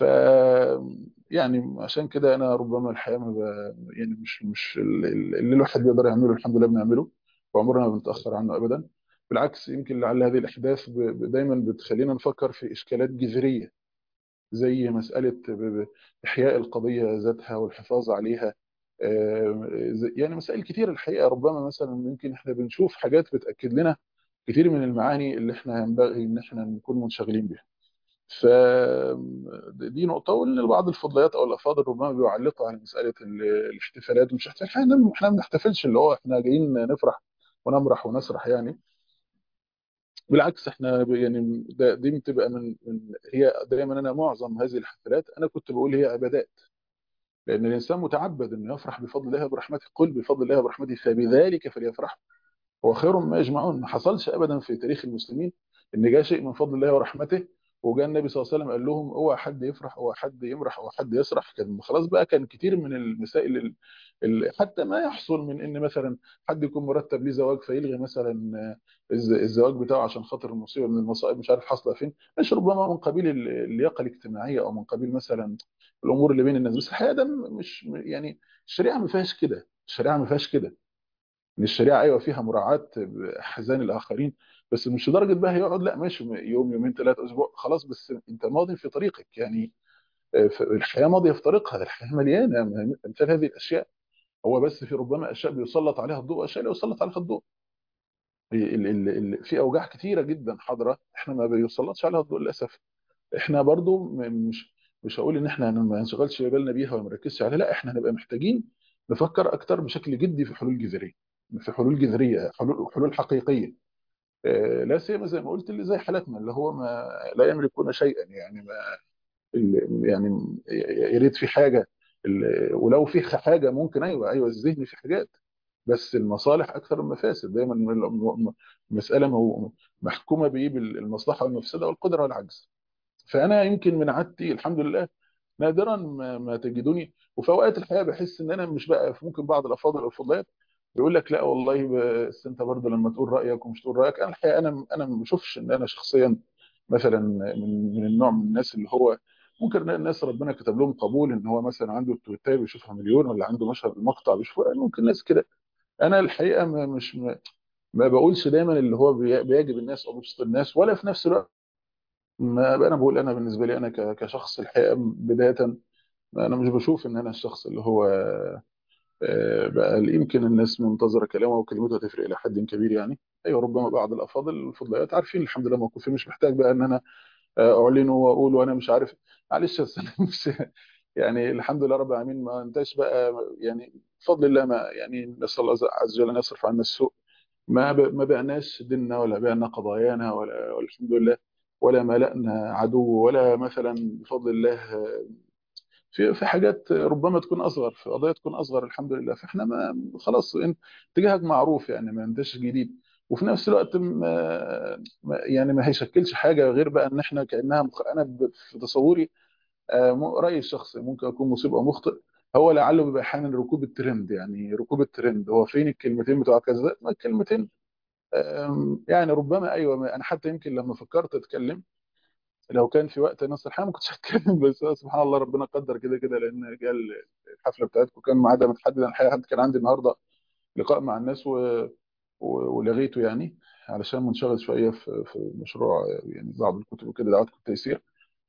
يعني عشان كده انا ربما الحياه ما ب... يعني مش مش ال- ال- اللي الواحد بيقدر يعمله الحمد لله بنعمله وعمرنا ما بنتاخر عنه ابدا بالعكس يمكن لعل هذه الاحداث ب... ب- دايما بتخلينا نفكر في اشكالات جذريه زي مساله ب... ب- احياء القضيه ذاتها والحفاظ عليها آه، زي- يعني مسائل كتير الحقيقه ربما مثلا يمكن احنا بنشوف حاجات بتاكد لنا كتير من المعاني اللي احنا ينبغي ان احنا نكون منشغلين بها ف دي نقطة وإن بعض الفضليات أو الأفاضل ربما بيعلقوا على مسألة ال- الاحتفالات ومش احتفال احنا احنا ما بنحتفلش اللي هو احنا جايين نفرح ونمرح ونسرح يعني بالعكس احنا ب- يعني ده دي بتبقى من من هي دايما انا معظم هذه الحفلات انا كنت بقول هي عبادات لان الانسان متعبد انه يفرح بفضل الله برحمته قل بفضل الله برحمته فبذلك فليفرحوا هو خير ما يجمعون ما حصلش ابدا في تاريخ المسلمين ان جاء شيء من فضل الله ورحمته وجاء النبي صلى الله عليه وسلم قال لهم اوعى حد يفرح اوعى حد يمرح اوعى حد يسرح كان خلاص بقى كان كتير من المسائل ال- ال- حتى ما يحصل من ان مثلا حد يكون مرتب ليه زواج فيلغي مثلا آه، الز- الزواج بتاعه عشان خاطر المصيبه من المصائب مش عارف حاصله فين مش ربما من قبيل ال- اللياقه الاجتماعيه او من قبيل مثلا الامور اللي بين الناس بس الحقيقه ده مش يعني الشريعه ما فيهاش كده الشريعه ما فيهاش كده ان الشريعه ايوه فيها مراعاه احزان الاخرين بس مش لدرجه بقى هيقعد لا ماشي يوم يومين ثلاثه اسبوع خلاص بس انت ماضي في طريقك يعني آه، ف- الحياه ماضيه في طريقها الحياه مليانه من- امثال هذه الاشياء هو بس في ربما اشياء بيسلط عليها الضوء واشياء لا يسلط عليها الضوء ال- ال- ال- في اوجاع كثيره جدا حاضره احنا ما بيسلطش عليها الضوء للاسف احنا برضو م- مش مش هقول ان احنا ما نشغلش بالنا بيها وما نركزش عليها لا احنا هنبقى محتاجين نفكر اكتر بشكل جدي في حلول جذريه في حلول جذريه حلول حلول حقيقيه آه، لا سيما زي ما قلت اللي زي حالتنا اللي هو ما لا يملكون شيئا يعني ما ال- يعني يا ريت في حاجه ال- ولو في حاجه ممكن ايوه ايوه الذهن في حاجات بس المصالح اكثر من المفاسد دايما الم- المساله مو- محكومه بايه بالمصلحه والمفسده والقدره والعجز فانا يمكن من عادتي الحمد لله نادرا ما, ما تجدوني وفي اوقات الحقيقه بحس ان انا مش بقى ممكن بعض الافاضل او الفضليات يقول لك لا والله بس انت برضه لما تقول رايك ومش تقول رايك انا الحقيقه انا انا ما بشوفش ان انا شخصيا مثلا من من النوع من الناس اللي هو ممكن الناس ربنا كتب لهم قبول ان هو مثلا عنده التويتايه بيشوفها مليون ولا عنده مشهد المقطع بيشوفها ممكن ناس كده انا الحقيقه ما مش ما, ما بقولش دايما اللي هو بي- بيعجب الناس او بيبسط الناس ولا في نفس الوقت ما انا بقول انا بالنسبه لي انا ك- كشخص الحقيقه بدايه انا مش بشوف ان انا الشخص اللي هو آه، بقى يمكن الناس منتظره كلامه وكلمته هتفرق الى حد كبير يعني ايوه ربما بعض الافاضل الفضليات عارفين الحمد لله موقفي مش محتاج بقى ان انا آه، اعلنه واقول وانا مش عارف معلش بس أنا مش يعني الحمد لله رب العالمين ما انتش بقى يعني بفضل الله ما يعني نسال الله عز وجل ان يصرف عنا السوء ما ب- ما بعناش ديننا ولا بعنا قضايانا ولا والحمد لله ولا ملأنا عدو ولا مثلا بفضل الله في في حاجات ربما تكون اصغر في قضايا تكون اصغر الحمد لله فاحنا ما خلاص انت اتجاهك معروف يعني ما انتش جديد وفي نفس الوقت ما ما- يعني ما هيشكلش حاجه غير بقى ان احنا كانها مخ... انا ب- في تصوري آه، م- رايي الشخصي ممكن اكون مصيب او مخطئ هو لعله بيبقى احيانا ركوب الترند يعني ركوب الترند هو فين الكلمتين بتوع كذا ما الكلمتين آم، يعني ربما ايوه ما- انا حتى يمكن لما فكرت اتكلم لو كان في وقت نص الحقيقه ما كنتش هتكلم بس هو سبحان الله ربنا قدر كده كده لان جه الحفله بتاعتكم كان ميعادها متحدد أنا الحقيقه حتى كان عندي النهارده لقاء مع الناس و... و... ولغيته يعني علشان منشغل شويه في في مشروع يعني بعض الكتب وكده دعوات التيسير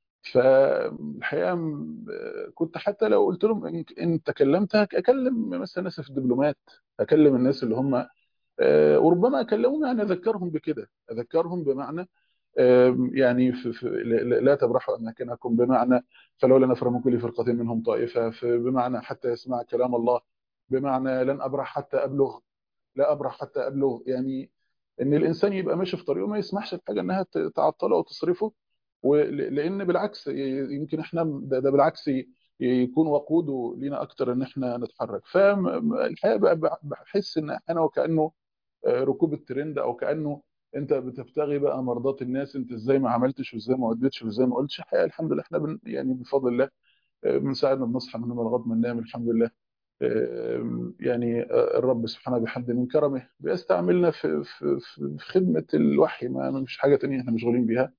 فالحقيقه م- كنت حتى لو قلت لهم ان إن تكلمت اكلم مثلا الناس في الدبلومات اكلم الناس اللي هم آه، وربما اكلمهم يعني اذكرهم بكده اذكرهم بمعنى آم، يعني في في لا لا تبرحوا اماكنكم بمعنى فلولا نفر من كل فرقه منهم طائفه في- بمعنى حتى يسمع كلام الله بمعنى لن ابرح حتى ابلغ لا ابرح حتى ابلغ يعني ان الانسان يبقى ماشي في طريقه ما يسمحش لحاجه انها ت- تعطله او تصرفه ول- لان بالعكس ي- يمكن احنا ده, ده بالعكس ي- يكون وقوده لينا اكتر ان احنا نتحرك فالحقيقه بقى بقى- بحس ان انا وكانه آه، ركوب الترند او كانه انت بتبتغي بقى مرضات الناس انت ازاي ما عملتش وازاي ما وديتش وازاي ما قلتش الحقيقه الحمد لله احنا بن يعني بفضل الله آه، من ساعه ما بنصحى من النوم لغايه ما ننام الحمد لله آه، يعني آه، الرب سبحانه بحمد من كرمه بيستعملنا في في في في خدمه الوحي ما ما فيش حاجه تانية احنا مشغولين بيها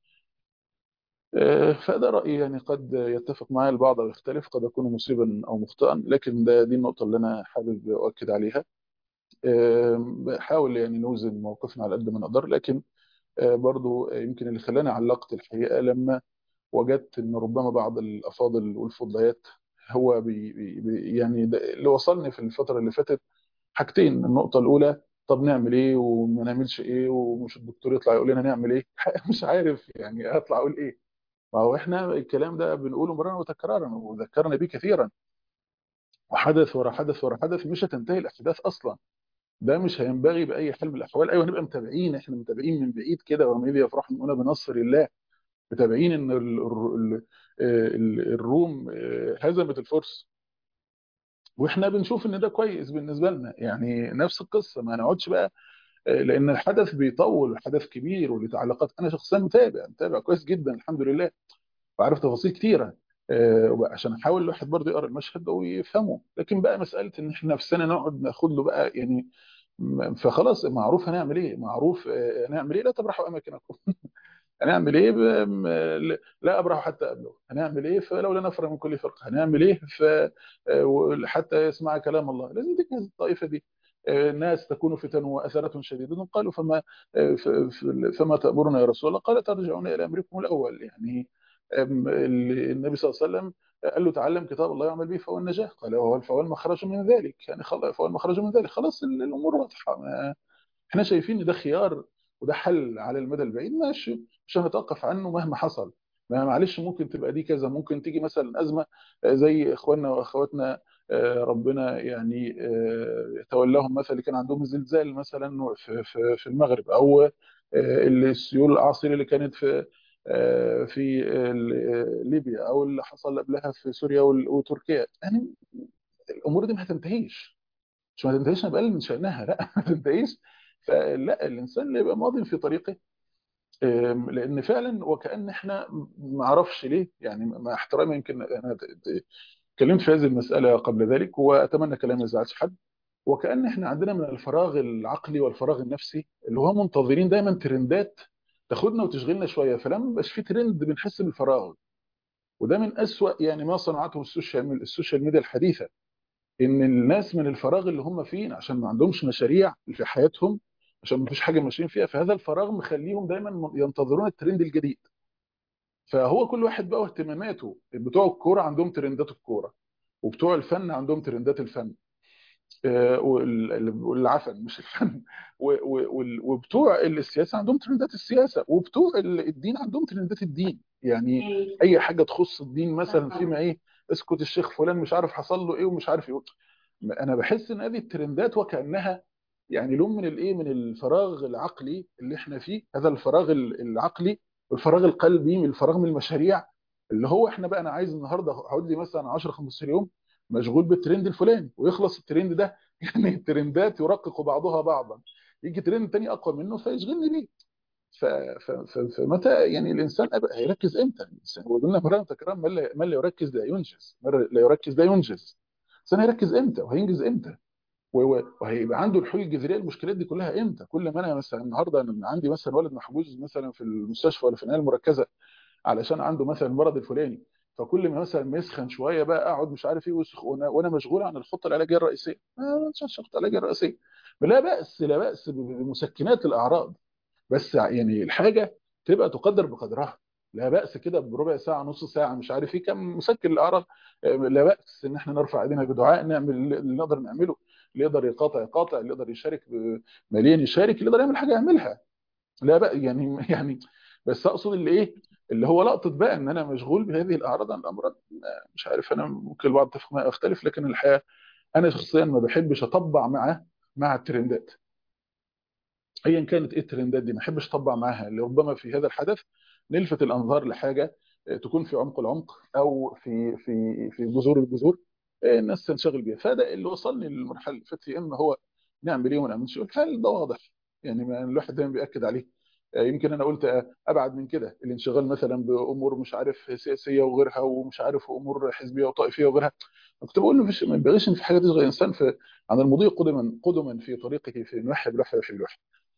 آه، فده رايي يعني قد يتفق معي البعض او يختلف قد اكون مصيبا او مخطئا لكن ده دي النقطه اللي انا حابب اؤكد عليها آه، بحاول يعني نوزن موقفنا على قد ما نقدر لكن آه، برضو آه، يمكن اللي خلاني علقت الحقيقه لما وجدت ان ربما بعض الافاضل والفضليات هو بي بي بي- يعني ده اللي وصلني في الفتره اللي فاتت حاجتين النقطه الاولى طب نعمل ايه وما نعملش ايه ومش الدكتور يطلع يقول لنا نعمل ايه مش عارف يعني اطلع اقول ايه ما هو احنا الكلام ده بنقوله مرارا وتكرارا وذكرنا به كثيرا وحدث ورا حدث ورا حدث مش هتنتهي الاحداث اصلا ده مش هينبغي باي حال من الاحوال ايوه نبقى متابعين احنا متابعين من بعيد كده وما اذ يفرح المؤمنون بنصر الله متابعين ان ال- ال- ال- الروم آه، هزمت الفرس واحنا بنشوف ان ده كويس بالنسبه لنا يعني نفس القصه ما نقعدش بقى آه، لان الحدث بيطول الحدث كبير وليه تعليقات انا شخصيا متابع متابع كويس جدا الحمد لله وعارف تفاصيل كتيره آه، عشان احاول الواحد برضه يقرا المشهد ده ويفهمه لكن بقى مساله ان احنا في سنه نقعد ناخد له بقى يعني م- فخلاص معروف هنعمل ايه معروف آه، هنعمل ايه لا تبرحوا اماكنكم هنعمل ايه ب... م- ل- لا ابرح حتى ابلغ هنعمل ايه فلولا نفر من كل فرقه هنعمل ايه ف آه، حتى يسمع كلام الله لازم تجهز الطائفه دي آه، الناس تكون فتن واثره شديده قالوا فما آه، ف- ف- فما تامرنا يا رسول الله قال ترجعون الى امركم الاول يعني آم، ال- النبي صلى الله عليه وسلم قال له تعلم كتاب الله يعمل به فهو النجاه قال هو فهو المخرج من ذلك يعني خلاص فهو المخرج من ذلك خلاص الامور واضحه احنا شايفين ان ده خيار وده حل على المدى البعيد ماشي مش هنتوقف عنه مهما حصل ما معلش ممكن تبقى دي كذا ممكن تيجي مثلا ازمه آه، زي اخواننا واخواتنا آه، ربنا يعني آه، يتولاهم مثلا اللي كان عندهم زلزال مثلا في في في المغرب او آه، اللي السيول الاعاصير اللي كانت في آه، في آه، ليبيا او اللي حصل قبلها في سوريا وال- وتركيا يعني الامور دي ما هتنتهيش مش ما تنتهيش نبقى من شأنها لا ما تنتهيش فلا الانسان اللي يبقى ماضي في طريقه أم، لان فعلا وكأن احنا ما اعرفش ليه يعني مع احترامي يمكن انا ت- ت- اتكلمت في هذه المساله قبل ذلك واتمنى كلامي ما يزعلش حد وكأن احنا عندنا من الفراغ العقلي والفراغ النفسي اللي هو منتظرين دايما ترندات تاخدنا وتشغلنا شويه فلما يبقاش في ترند بنحس بالفراغ وده من أسوأ يعني ما صنعته السوشيال السوشيال ميديا الحديثه ان الناس من الفراغ اللي هم فيه عشان ما عندهمش مشاريع في حياتهم عشان ما فيش حاجه ماشيين فيها فهذا الفراغ مخليهم دايما ينتظرون الترند الجديد فهو كل واحد بقى واهتماماته بتوع الكوره عندهم ترندات الكوره وبتوع الفن عندهم ترندات الفن آه، وال- والعفن مش الفن و- و- وال- وبتوع السياسه عندهم ترندات السياسه وبتوع ال- الدين عندهم ترندات الدين يعني اي حاجه تخص الدين مثلا فيما ايه اسكت الشيخ فلان مش عارف حصل له ايه ومش عارف ايه انا بحس ان هذه الترندات وكانها يعني لون من الايه من الفراغ العقلي اللي احنا فيه هذا الفراغ ال- العقلي والفراغ القلبي من الفراغ من المشاريع اللي هو احنا بقى انا عايز النهارده اقعد لي مثلا 10 15 يوم مشغول بالترند الفلاني ويخلص الترند ده يعني الترندات يرقق بعضها بعضا يجي ترند تاني اقوى منه فيشغلني بيه ف... ف... ف... فمتى يعني الانسان أبقى هيركز امتى؟ الانسان هو قلنا مرة تكرار من لا من لا يركز لا ينجز من لا يركز لا ينجز الانسان هيركز امتى وهينجز امتى؟ و- و- وهيبقى عنده الحلول الجذريه المشكلات دي كلها امتى؟ كل ما انا مثلا النهارده انا عندي مثلا ولد محجوز مثلا في المستشفى ولا في العنايه المركزه علشان عنده مثلا المرض الفلاني فكل ما مثلا ما يسخن شويه بقى اقعد مش عارف ايه وسخ وانا وأنا مشغول عن الخطه العلاجيه الرئيسيه ما مش الخطه العلاجيه الرئيسيه لا باس لا باس بمسكنات الاعراض بس يعني الحاجه تبقى تقدر بقدرها لا بأس كده بربع ساعة نص ساعة مش عارف ايه كم مسكن الأعراض آه، لا بأس إن احنا نرفع ايدينا بدعاء نعمل اللي نقدر نعمله اللي يقدر يقاطع يقاطع اللي يقدر يشارك ب- ماليا يشارك اللي يقدر يعمل حاجة يعملها لا بقى يعني يعني بس اقصد اللي ايه اللي هو لقطه بقى ان انا مشغول بهذه الاعراض عن الامراض مش عارف انا ممكن البعض يتفق معي اختلف لكن الحقيقه انا شخصيا ما بحبش اطبع مع مع الترندات ايا كانت ايه الترندات دي ما احبش اطبع معاها اللي ربما في هذا الحدث نلفت الانظار لحاجه تكون في عمق العمق او في في في جذور الجذور الناس تنشغل بيها فده اللي وصلني للمرحله اللي فاتت يا اما هو نعمل ايه وما نعملش الحل ده واضح يعني ما الواحد دايما بياكد عليه يمكن انا قلت ابعد من كده الانشغال مثلا بامور مش عارف سياسيه وغيرها ومش عارف امور حزبيه وطائفيه وغيرها كنت بقول له مفيش ما ينبغيش ان في حاجه تشغل الانسان في عن المضي قدما قدما في طريقه في انه يحب الوحي ويحب الوحي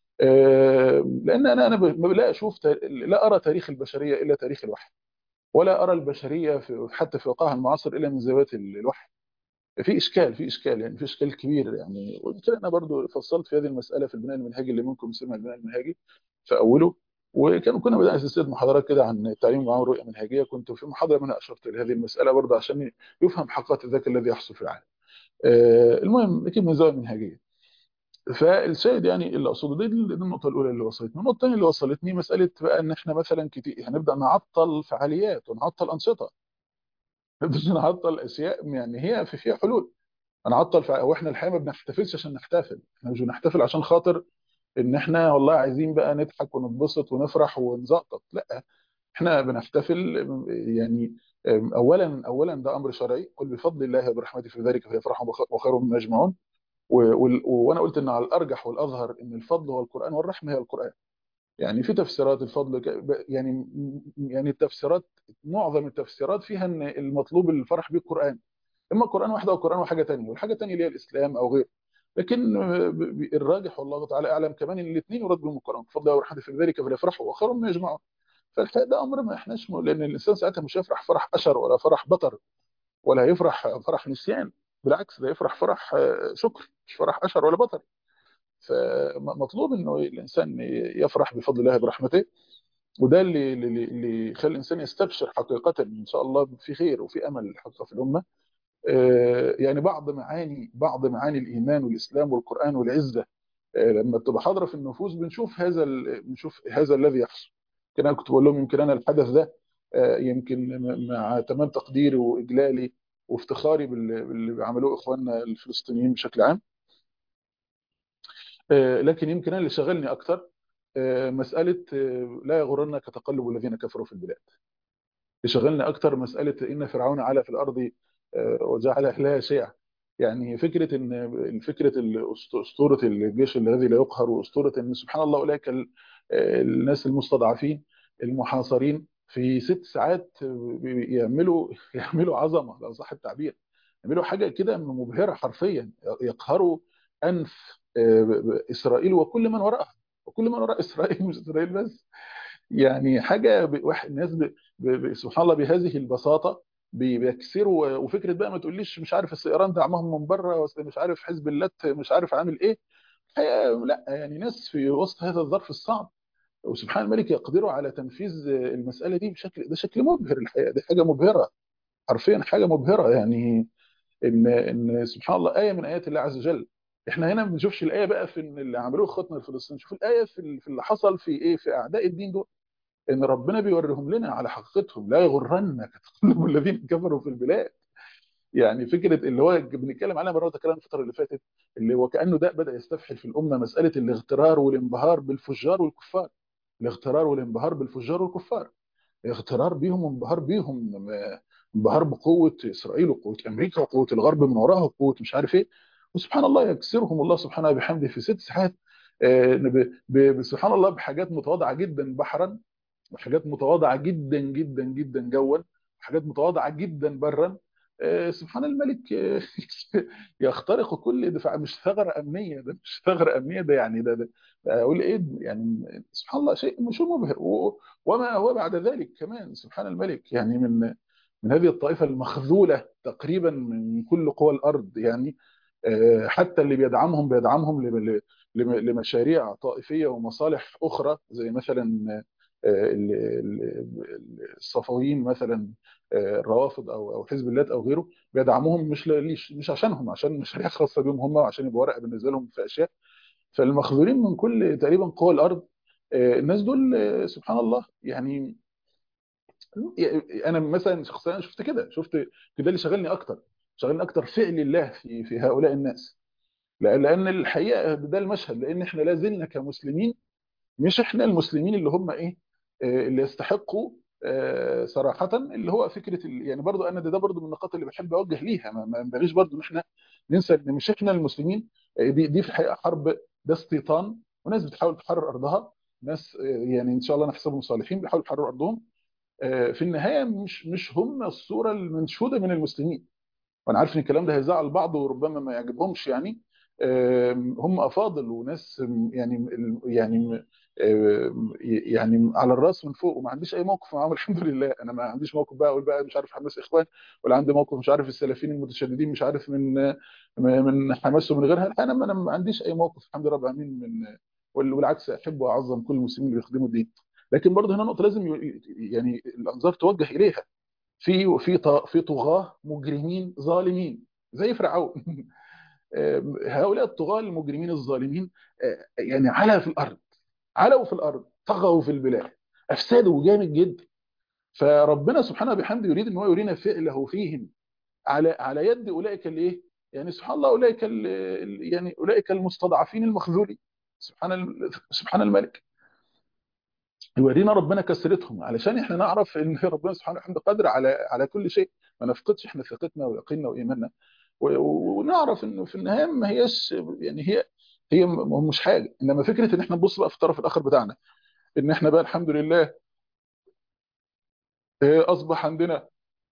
لان انا انا لا اشوف لا ارى تاريخ البشريه الا تاريخ الوحي ولا ارى البشريه في حتى في وقعها المعاصر الا من زاويه الوحي في اشكال في اشكال يعني في اشكال كبير يعني ويمكن انا برضو فصلت في هذه المساله في البناء المنهجي اللي ممكن يسمى البناء المنهجي في اوله وكانوا كنا بدأنا سلسله محاضرات كده عن التعليم وعن الرؤيه المنهجيه كنت في محاضره منها اشرت لهذه المساله برضه عشان يفهم حقيقه ذاك الذي يحصل في العالم. المهم اكيد من زاويه منهجيه. فالشاهد يعني اللي اقصده دي, دي النقطه الاولى اللي وصلتني، النقطه الثانيه اللي وصلتني مساله بقى ان احنا مثلا كتير هنبدا نعطل فعاليات ونعطل انشطه. نبدا نعطل اشياء يعني هي في فيها حلول. هنعطل فع... واحنا الحقيقه ما بنحتفلش عشان نحتفل، احنا مش بنحتفل عشان خاطر ان احنا والله عايزين بقى نضحك ونتبسط ونفرح ونزقطط، لا احنا بنحتفل يعني اولا اولا ده امر شرعي قل بفضل الله وبرحمته في ذلك فيفرحوا وخير مما يجمعون وانا قلت ان على الارجح والاظهر ان الفضل هو القران والرحمه هي القران يعني في تفسيرات الفضل يعني يعني التفسيرات معظم التفسيرات فيها ان المطلوب الفرح به القران اما القران واحده او القران وحاجه ثانيه والحاجه الثانيه اللي هي الاسلام او غيره لكن الراجح والله تعالى اعلم كمان ان الاثنين يراد بهم القران بفضل الله ورحمته في ذلك فليفرحوا وخير مما يجمعون فالحقيقه ده امر ما احناش م... لان الانسان ساعتها مش هيفرح فرح اشر ولا فرح بطر ولا هيفرح فرح نسيان بالعكس ده يفرح فرح شكر مش فرح اشر ولا بطر فمطلوب انه الانسان يفرح بفضل الله برحمته وده اللي اللي اللي يخلي الانسان يستبشر حقيقه ان شاء الله في خير وفي امل حقيقه في الامه يعني بعض معاني بعض معاني الايمان والاسلام والقران والعزه لما بتبقى حاضره في النفوس بنشوف هذا بنشوف هذا الذي يحصل يمكن انا كنت بقول لهم يمكن انا الحدث ده يمكن مع تمام تقديري واجلالي وافتخاري باللي عملوه اخواننا الفلسطينيين بشكل عام لكن يمكن انا اللي شغلني اكثر مساله لا يغرنك تقلب الذين كفروا في البلاد يشغلني اكثر مساله ان فرعون علا في الارض وجعل اهلها شيعا يعني فكره ان فكره اسطوره الجيش الذي لا يقهر واسطوره ان سبحان الله اولئك الناس المستضعفين المحاصرين في ست ساعات يعملوا يعملوا عظمه لو صح التعبير يعملوا حاجه كده مبهره حرفيا يقهروا انف اسرائيل وكل من وراءها وكل من وراء اسرائيل مش اسرائيل بس يعني حاجه واحد الناس ب... ب... سبحان الله بهذه البساطه بيكسروا وفكره بقى ما تقوليش مش عارف السيران دعمهم من بره مش عارف حزب اللات مش عارف عامل ايه لا يعني ناس في وسط هذا الظرف الصعب وسبحان الملك يقدروا على تنفيذ المساله دي بشكل ده شكل مبهر الحقيقه دي حاجه مبهره حرفيا حاجه مبهره يعني ان ان سبحان الله ايه من ايات الله عز وجل احنا هنا ما بنشوفش الايه بقى في اللي عملوه اخواتنا الفلسطينيين نشوف الايه في في اللي حصل في ايه في اعداء الدين دول ان ربنا بيوريهم لنا على حقيقتهم لا يغرنك تقلب الذين كفروا في البلاد يعني فكره اللي هو بنتكلم عليها مره وتكلم الفتره اللي فاتت اللي هو كانه ده بدا يستفحل في الامه مساله الاغترار والانبهار بالفجار والكفار الاغترار والانبهار بالفجار والكفار اغترار بيهم وانبهار بيهم انبهار بقوه اسرائيل وقوه امريكا وقوه الغرب من وراها وقوه مش عارف ايه وسبحان الله يكسرهم الله سبحانه وبحمده في ست ساعات سبحان الله بحاجات متواضعه جدا بحرا وحاجات متواضعه جدا جدا جدا جوا وحاجات متواضعه جدا برا سبحان الملك يخترق كل دفاع مش ثغره امنيه ده مش ثغره امنيه ده يعني ده, ده اقول ايه يعني سبحان الله شيء مش مبهر وما هو بعد ذلك كمان سبحان الملك يعني من من هذه الطائفه المخذوله تقريبا من كل قوى الارض يعني حتى اللي بيدعمهم بيدعمهم لمشاريع طائفيه ومصالح اخرى زي مثلا الصفويين مثلا الروافض او او حزب الله او غيره بيدعموهم مش ليش مش عشانهم عشان مشاريع خاصه بهم هم وعشان يبقى ورقه بالنسبه لهم في اشياء فالمخذولين من كل تقريبا قوى الارض آه، الناس دول آه، سبحان الله يعني انا مثلا شخصيا شفت كده شفت كده اللي شغلني اكتر شغلني اكتر فعل الله في في هؤلاء الناس لان لأن الحقيقه ده المشهد لان احنا لا زلنا كمسلمين مش احنا المسلمين اللي هم ايه آه، اللي يستحقوا آه، صراحة اللي هو فكرة ال- يعني برضو انا ده, ده برضو من النقاط اللي بحب اوجه ليها ما ما ينبغيش برضو ان احنا ننسى ان مش احنا المسلمين آه، دي دي في الحقيقة حرب ده استيطان وناس بتحاول تحرر ارضها ناس آه، يعني ان شاء الله نحسبهم صالحين بيحاولوا يحرروا ارضهم آه، في النهاية مش مش هم الصورة المنشودة من المسلمين وانا عارف ان الكلام ده هيزعل بعض وربما ما يعجبهمش يعني آم، هم افاضل وناس آم، يعني يعني آم، يعني على الراس من فوق وما عنديش اي موقف معاهم الحمد لله انا ما عنديش موقف بقى اقول بقى مش عارف حماس اخوان ولا عندي موقف مش عارف السلفيين المتشددين مش عارف من من حماس ومن غيرها انا انا ما عنديش اي موقف الحمد لله رب العالمين من وال- والعكس احب واعظم كل المسلمين اللي بيخدموا الدين لكن برضه هنا نقطه لازم ي- يعني الانظار توجه اليها في في ط- في طغاة مجرمين ظالمين زي فرعون هؤلاء الطغاة المجرمين الظالمين آه، يعني علوا في الارض علوا في الارض طغوا في البلاد افسدوا جامد جدا فربنا سبحانه وبحمده يريد ان هو يرينا فعله فيهم على على يد اولئك الايه يعني سبحان الله اولئك ال- ال- يعني اولئك المستضعفين المخذولين سبحان ال- سبحان الملك يورينا ربنا كسرتهم علشان احنا نعرف ان ربنا سبحانه وتعالى قادر على على كل شيء ما نفقدش احنا ثقتنا ويقيننا وايماننا و- و- ونعرف انه في النهايه ما هيش يعني هي هي م- مش حاجه انما فكره ان احنا نبص بقى في الطرف الاخر بتاعنا ان احنا بقى الحمد لله آه، اصبح عندنا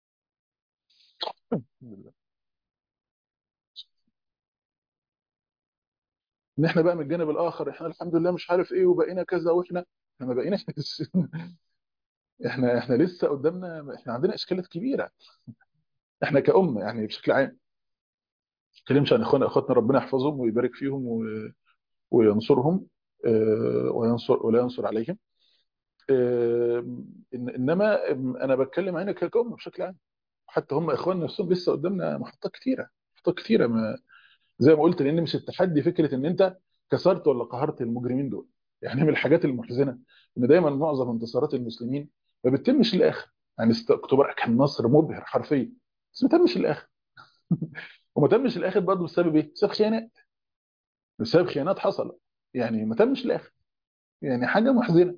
ان احنا بقى من الجانب الاخر احنا الحمد لله مش عارف ايه وبقينا كذا واحنا احنا ما بقيناش احنا احنا لسه قدامنا احنا عندنا اشكالات كبيره احنا كأمه يعني بشكل عام ما اتكلمش عن اخواننا اخواتنا ربنا يحفظهم ويبارك فيهم و- وينصرهم آه، وينصر ولا ينصر عليهم آه، إن- انما انا بتكلم عنك كأم بشكل عام حتى هم اخواننا نفسهم لسه قدامنا محطات كتيره محطات كتيره ما زي ما قلت لان مش التحدي فكره ان انت كسرت ولا قهرت المجرمين دول يعني من الحاجات المحزنه ان دايما معظم انتصارات المسلمين ما بتتمش للاخر يعني است- اكتوبر كان نصر مبهر حرفيا بس ما تمش للاخر وما تمش للاخر برضه بسبب ايه؟ بسبب خيانات بسبب خيانات حصلت يعني ما تمش للاخر يعني حاجه محزنه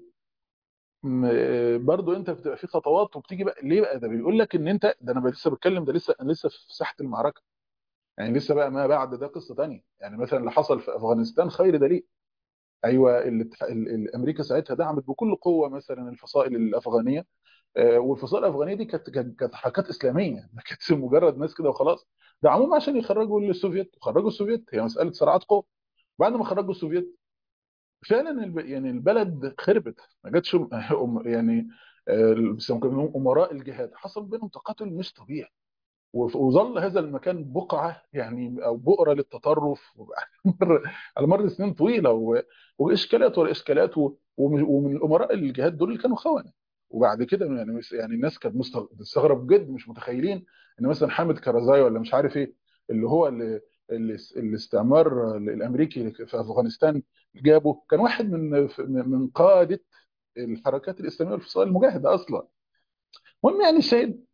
م- برضو انت بتبقى في خطوات وبتيجي بقى ليه بقى ده بيقول لك ان انت ده انا لسه بتكلم ده لسه انا لسه في ساحه المعركه يعني لسه بقى ما بعد ده قصه تانية يعني مثلا اللي حصل في افغانستان خير دليل ايوه الاتح- ال- ال- امريكا ساعتها دعمت بكل قوه مثلا الفصائل الافغانيه آه، والفصائل الافغانيه دي كانت كانت كانت حركات اسلاميه ما كانتش مجرد ناس كده وخلاص دعموهم عشان يخرجوا السوفيت وخرجوا السوفيت هي مساله صراعات قوه بعد ما خرجوا السوفيت فعلا الب... يعني البلد خربت ما جاتش أم- يعني آه، بيسموهم امراء الجهاد حصل بينهم تقاتل مش طبيعي وف- وظل هذا المكان بقعه يعني او بؤره للتطرف على مر على مر سنين طويله و... واشكالات ورا اشكالات و... ومن ومن الامراء الجهاد دول اللي كانوا خونه وبعد كده يعني مس- يعني الناس كانت مست- مستغرب جدا مش متخيلين ان مثلا حامد كرزاي ولا مش عارف ايه اللي هو اللي اللي الاستعمار الامريكي في افغانستان جابه كان واحد من من قاده الحركات الاسلاميه والفصائل المجاهده اصلا المهم يعني الشاهد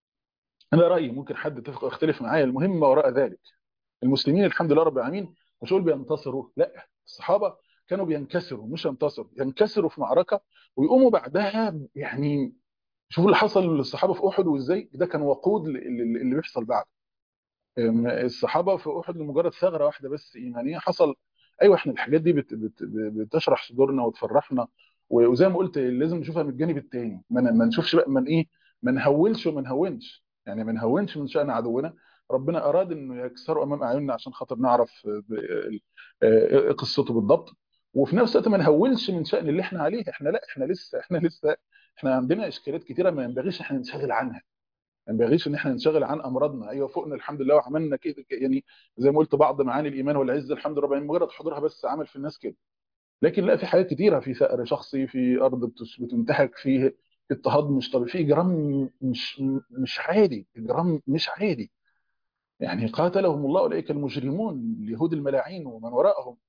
انا رايي ممكن حد يتفق ويختلف معايا المهم ما وراء ذلك المسلمين الحمد لله رب العالمين مش هقول بينتصروا لا الصحابه كانوا بينكسروا مش ينتصروا ينكسروا في معركه ويقوموا بعدها يعني شوفوا اللي حصل للصحابه في احد وازاي ده كان وقود اللي اللي بيحصل بعد أم، الصحابه في احد لمجرد ثغره واحده بس ايمانيه حصل ايوه احنا الحاجات دي بت بت بتشرح صدورنا وتفرحنا و- وزي ما قلت لازم نشوفها من الجانب التاني ما ن- ما نشوفش بقى من ايه ما نهولش وما نهونش يعني ما نهونش من شأن عدونا ربنا اراد انه يكسروا امام اعيننا عشان خاطر نعرف ب- ال- آه، إيه قصته بالضبط وفي نفس الوقت ما نهولش من شأن اللي احنا عليه احنا لا احنا لسه احنا لسه احنا عندنا اشكاليات كتيره ما ينبغيش احنا ننشغل عنها ما ينبغيش ان احنا ننشغل عن امراضنا ايوه فوقنا الحمد لله وعملنا كده يعني زي ما قلت بعض معاني الايمان والعز الحمد لله يعني مجرد حضورها بس عمل في الناس كده لكن لا في حاجات كتيره في ثأر شخصي في ارض بتس- بتنتهك في اضطهاد مش طبيعي في اجرام مش مش عادي اجرام مش عادي يعني قاتلهم الله اولئك المجرمون اليهود الملاعين ومن وراءهم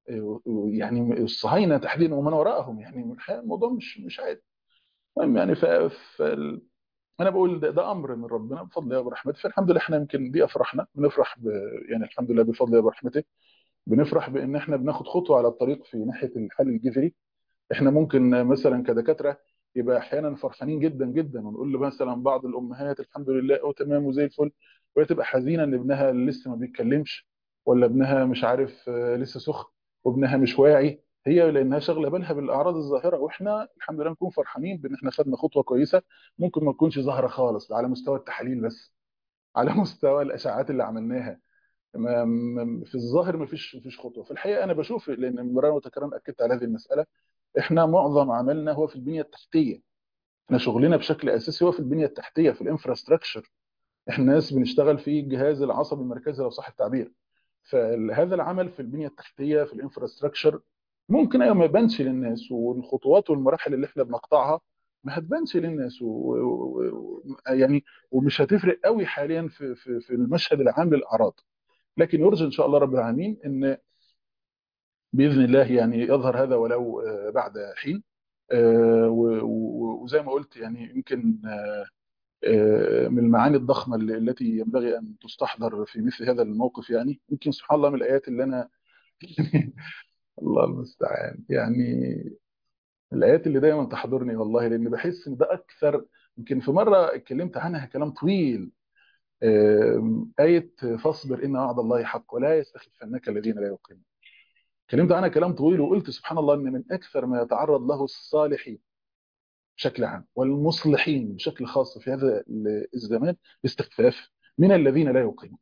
آه، يعني الصهاينه تحديدا ومن وراءهم يعني الحقيقة الموضوع مش مش عادي المهم يعني ف... ف... انا بقول ده, ده امر من ربنا بفضل الله وبرحمته فالحمد لله احنا يمكن دي افرحنا بنفرح ب... يعني الحمد لله بفضل الله وبرحمته بنفرح بان احنا بناخد خطوه على الطريق في ناحيه الحل الجذري احنا ممكن مثلا كدكاتره يبقى احيانا فرحانين جدا جدا ونقول له مثلا بعض الامهات الحمد لله او تمام وزي الفل وهي تبقى حزينه ان ابنها لسه ما بيتكلمش ولا ابنها مش عارف آه، لسه سخن وابنها مش واعي هي لانها شاغله بالها بالاعراض الظاهره واحنا الحمد لله نكون فرحانين بان احنا خدنا خطوه كويسه ممكن ما تكونش ظاهره خالص على مستوى التحاليل بس على مستوى الاشعاعات اللي عملناها ما ما- في الظاهر ما فيش فيش خطوه في الحقيقه انا بشوف لان مرارا وتكرارا اكدت على هذه المساله احنا معظم عملنا هو في البنيه التحتيه احنا شغلنا بشكل اساسي هو في البنيه التحتيه في الانفراستراكشر احنا ناس بنشتغل في الجهاز العصبي المركزي لو صح التعبير فهذا العمل في البنيه التحتيه في الانفراستراكشر ممكن ايوه ما يبانش للناس والخطوات والمراحل اللي احنا بنقطعها ما هتبانش للناس و... و... و... يعني ومش هتفرق قوي حاليا في في في المشهد العام للاعراض لكن يرجى ان شاء الله رب العالمين ان باذن الله يعني يظهر هذا ولو آه، بعد حين آه، و- و- وزي ما قلت يعني يمكن آه، من المعاني الضخمه اللي- التي ينبغي ان تستحضر في مثل هذا الموقف يعني يمكن سبحان الله من الايات اللي انا الله المستعان يعني الايات اللي دايما تحضرني والله لان بحس ان ده اكثر يمكن في مره اتكلمت عنها كلام طويل آم، آية فاصبر إن وعد الله حق ولا يستخفنك الذين لا يوقنون اتكلمت عنها كلام طويل وقلت سبحان الله إن من أكثر ما يتعرض له الصالحين بشكل عام والمصلحين بشكل خاص في هذا الزمان الاستخفاف من الذين لا يوقنون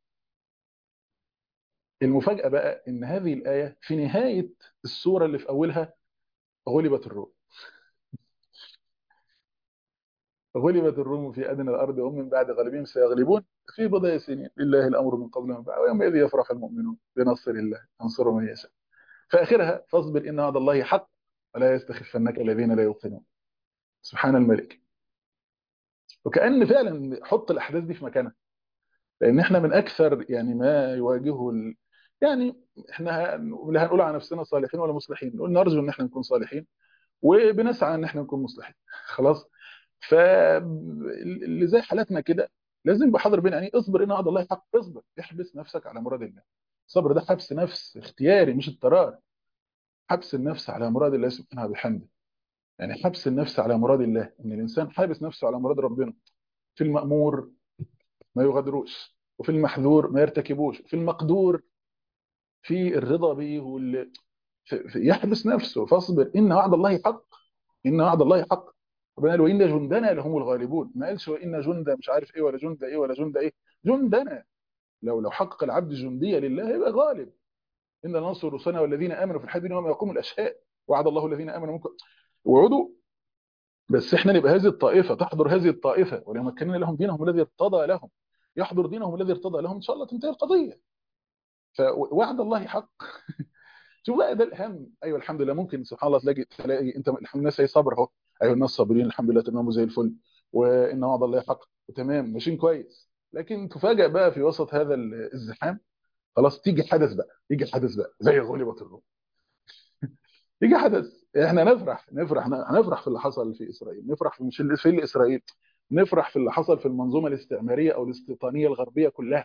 المفاجأة بقى إن هذه الآية في نهاية السورة اللي في أولها غلبت الروم غلبت الروم في أدنى الأرض وهم من بعد غلبهم سيغلبون في بضع سنين لله الأمر من قبل ومن بعد ويومئذ يفرح المؤمنون بنصر الله ينصر من يشاء فآخرها فاصبر إن وعد الله حق ولا يستخفنك الذين لا يوقنون سبحان الملك وكأن فعلا حط الأحداث دي في مكانها لان احنا من اكثر يعني ما يواجهه ال... يعني احنا ه- لا هنقول على نفسنا صالحين ولا مصلحين نقول نرجو ان احنا نكون صالحين وبنسعى ان احنا نكون مصلحين خلاص فاللي زي حالاتنا كده لازم بحضر بين يعني اصبر ان وعد الله حق اصبر احبس نفسك على مراد الله الصبر ده حبس نفس اختياري مش اضطرار حبس النفس على مراد الله سبحانه وبحمده يعني حبس النفس على مراد الله ان الانسان حابس نفسه على مراد ربنا في المأمور ما يغادروش وفي المحذور ما يرتكبوش في المقدور في الرضا به وال... في- في- يحبس نفسه فاصبر ان وعد الله حق ان وعد الله حق ربنا قال وان جندنا لهم الغالبون ما قالش وان جند مش عارف ايه ولا جند ايه ولا جند ايه جندنا لو لو حقق العبد الجنديه لله يبقى غالب ان ننصر رسلنا والذين امنوا في الحياه الدنيا وما يقوم الاشهاد وعد الله الذين امنوا منكم وعدوا بس احنا نبقى هذه الطائفه تحضر هذه الطائفه وليمكنن لهم دينهم الذي ارتضى لهم يحضر دينهم الذي ارتضى لهم ان شاء الله تنتهي القضيه فوعد الله حق شوف بقى ده الاهم ايوه الحمد لله ممكن سبحان الله تلاقي تلاقي انت الحمد لله الناس هي صبر اهو ايوه الناس صابرين الحمد لله تمام وزي الفل وان وعد الله حق وتمام ماشيين كويس لكن تفاجأ بقى في وسط هذا ال- الزحام خلاص تيجي حدث بقى يجي حدث بقى زي غلبت الروم يجي حدث احنا نفرح نفرح هنفرح في اللي حصل في اسرائيل نفرح في مش اللي في اللي اسرائيل نفرح في اللي حصل في المنظومه الاستعماريه او الاستيطانيه الغربيه كلها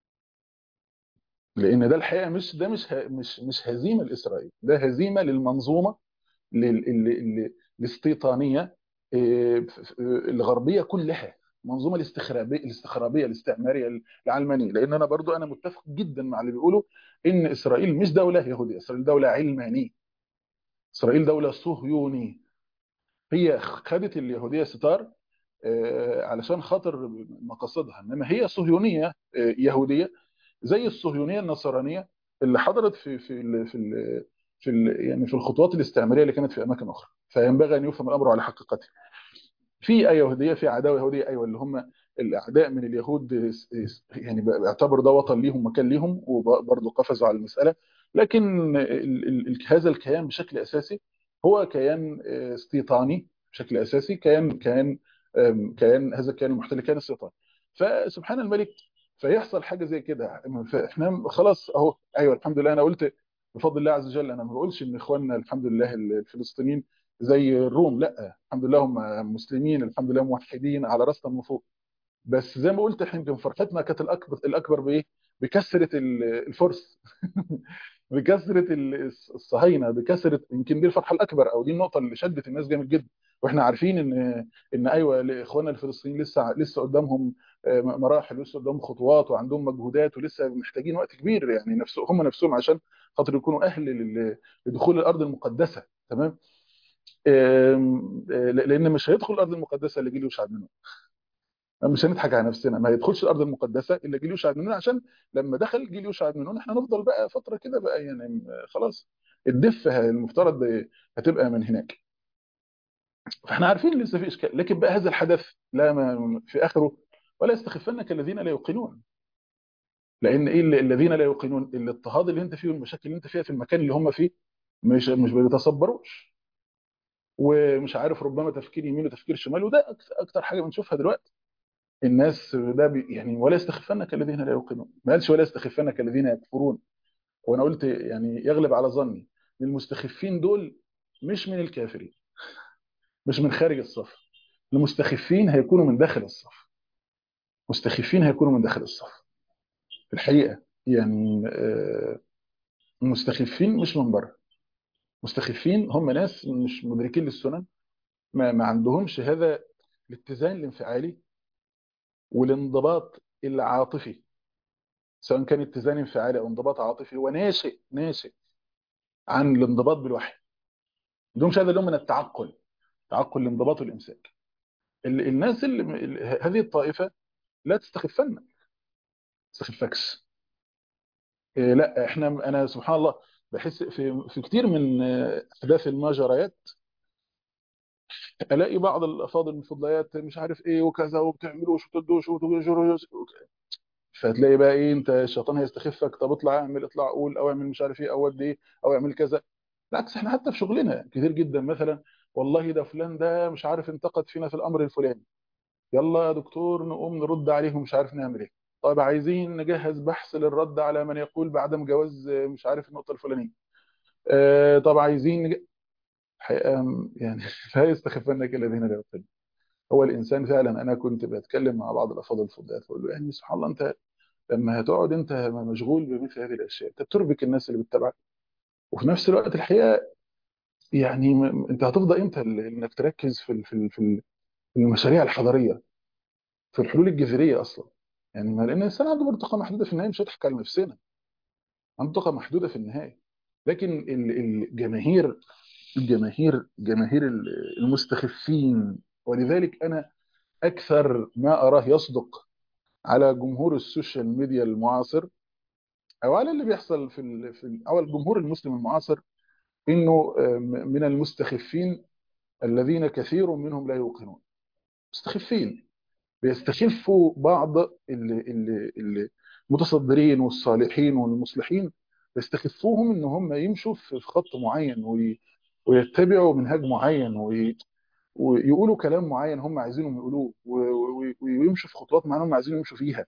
لان ده الحقيقه مش ده مش ه- مش مش هزيمه لاسرائيل ده هزيمه للمنظومه لل- ال- ال- الاستيطانيه إيه، ف- ف- الغربيه كلها المنظومه الاستخرابيه الاستخرابيه الاستعماريه العلمانيه لان انا برضو انا متفق جدا مع اللي بيقولوا ان اسرائيل مش دوله يهوديه اسرائيل دوله علمانيه اسرائيل دوله صهيونيه هي خدت اليهوديه ستار آه، علشان خاطر مقاصدها انما هي صهيونيه آه، يهوديه زي الصهيونيه النصرانيه اللي حضرت في في ال في ال في ال يعني في الخطوات الاستعماريه اللي كانت في اماكن اخرى فينبغي ان يفهم الامر على حقيقته في اي يهوديه في عداوه يهوديه ايوه اللي هم الاعداء من اليهود يعني بيعتبروا ده وطن ليهم مكان ليهم وبرضه قفزوا على المساله لكن ال ال ال هذا الكيان بشكل اساسي هو كيان آه، استيطاني بشكل اساسي كيان كيان آم، كيان هذا الكيان المحتل كيان استيطاني فسبحان الملك فيحصل حاجه زي كده فاحنا خلاص اهو ايوه الحمد لله انا قلت بفضل الله عز وجل انا ما بقولش ان اخواننا الحمد لله الفلسطينيين زي الروم لا الحمد لله هم مسلمين الحمد لله موحدين على راسنا من فوق بس زي ما قلت احنا يمكن فرحتنا كانت الاكبر الاكبر بايه بكثره ال- الفرس بكثره ال- الصهاينه بكثره يمكن دي الفرحه الاكبر او دي النقطه اللي شدت الناس جامد جدا واحنا عارفين ان ان ايوه اخواننا الفلسطينيين لسه لسه قدامهم آه، مراحل ولسه قدامهم خطوات وعندهم مجهودات ولسه محتاجين وقت كبير يعني نفسهم هم نفسهم عشان خاطر يكونوا اهل لل- لدخول الارض المقدسه تمام آم، آه، لان مش هيدخل الارض المقدسه اللي جيل يشعب منه مش هنضحك على نفسنا ما هيدخلش الارض المقدسه الا جيل يوشع بن نون عشان لما دخل جيل يوشع بن نون احنا نفضل بقى فتره كده بقى يعني خلاص الدفه المفترض هتبقى من هناك فاحنا عارفين لسه في اشكال لكن بقى هذا الحدث لا ما في اخره ولا يستخفنك الذين لا يوقنون لان ايه اللي- الذين لا يوقنون الاضطهاد اللي انت فيه والمشاكل اللي انت فيها في المكان اللي هم فيه مش مش بيتصبروش ومش عارف ربما تفكير يمين وتفكير شمال وده اكتر أكتر حاجه بنشوفها دلوقتي الناس ده بي يعني ولا يستخفنك الذين لا يوقنون ما قالش ولا يستخفنك الذين يكفرون وانا قلت يعني يغلب على ظني ان المستخفين دول مش من الكافرين مش من خارج الصف المستخفين هيكونوا من داخل الصف مستخفين هيكونوا من داخل الصف في الحقيقه يعني آه، المستخفين مش من بره مستخفين هم ناس مش مدركين للسنن ما, ما عندهمش هذا الاتزان الانفعالي والانضباط العاطفي سواء كان اتزان انفعالي او انضباط عاطفي هو ناشئ ناشئ عن الانضباط بالوحي عندهمش هذا النوع من التعقل تعقل الانضباط والامساك ال- الناس اللي ال- هذه الطائفه لا تستخفنا ما تستخفكش إيه، لا احنا انا سبحان الله بحس في في كتير من آه، احداث المجريات الاقي بعض الافاضل الفضليات مش عارف ايه وكذا وبتعملوش وتدوش وتجروش فتلاقي بقى ايه انت الشيطان هيستخفك طب اطلع اعمل اطلع قول او اعمل مش عارف ايه او ودي ايه او اعمل كذا بالعكس احنا حتى في شغلنا كتير جدا مثلا والله ده فلان ده مش عارف انتقد فينا في الامر الفلاني يلا يا دكتور نقوم نرد عليه ومش عارف نعمل ايه طيب عايزين نجهز بحث للرد على من يقول بعدم جواز آه، مش عارف النقطة الفلانية آه طب عايزين نج... حقيقة يعني لا يستخفنك الذين لا يقتلون هو الانسان فعلا انا كنت بتكلم مع بعض الافاضل الفضلات بقول له يعني سبحان الله انت لما هتقعد انت مشغول بمثل هذه الاشياء انت بتربك الناس اللي بتتابعك وفي نفس الوقت الحقيقه يعني م- انت هتفضى امتى ال- انك تركز في ال- في ال- في ال- في المشاريع الحضاريه في الحلول الجذريه اصلا يعني ما لان الانسان عنده برضه طاقه محدوده في النهايه مش هيضحك على نفسنا عنده طاقه محدوده في النهايه لكن ال- الجماهير الجماهير جماهير ال- المستخفين ولذلك انا اكثر ما اراه يصدق على جمهور السوشيال ميديا المعاصر او على اللي بيحصل في ال... في ال... او الجمهور المسلم المعاصر انه آه، م- من المستخفين الذين كثير منهم لا يوقنون مستخفين بيستخفوا بعض اللي اللي اللي المتصدرين والصالحين والمصلحين بيستخفوهم ان هم يمشوا في في خط معين وي... ويتبعوا منهج معين وي... ويقولوا كلام معين هم عايزينهم يقولوه و... و... ويمشوا في خطوات معينه هم عايزين يمشوا فيها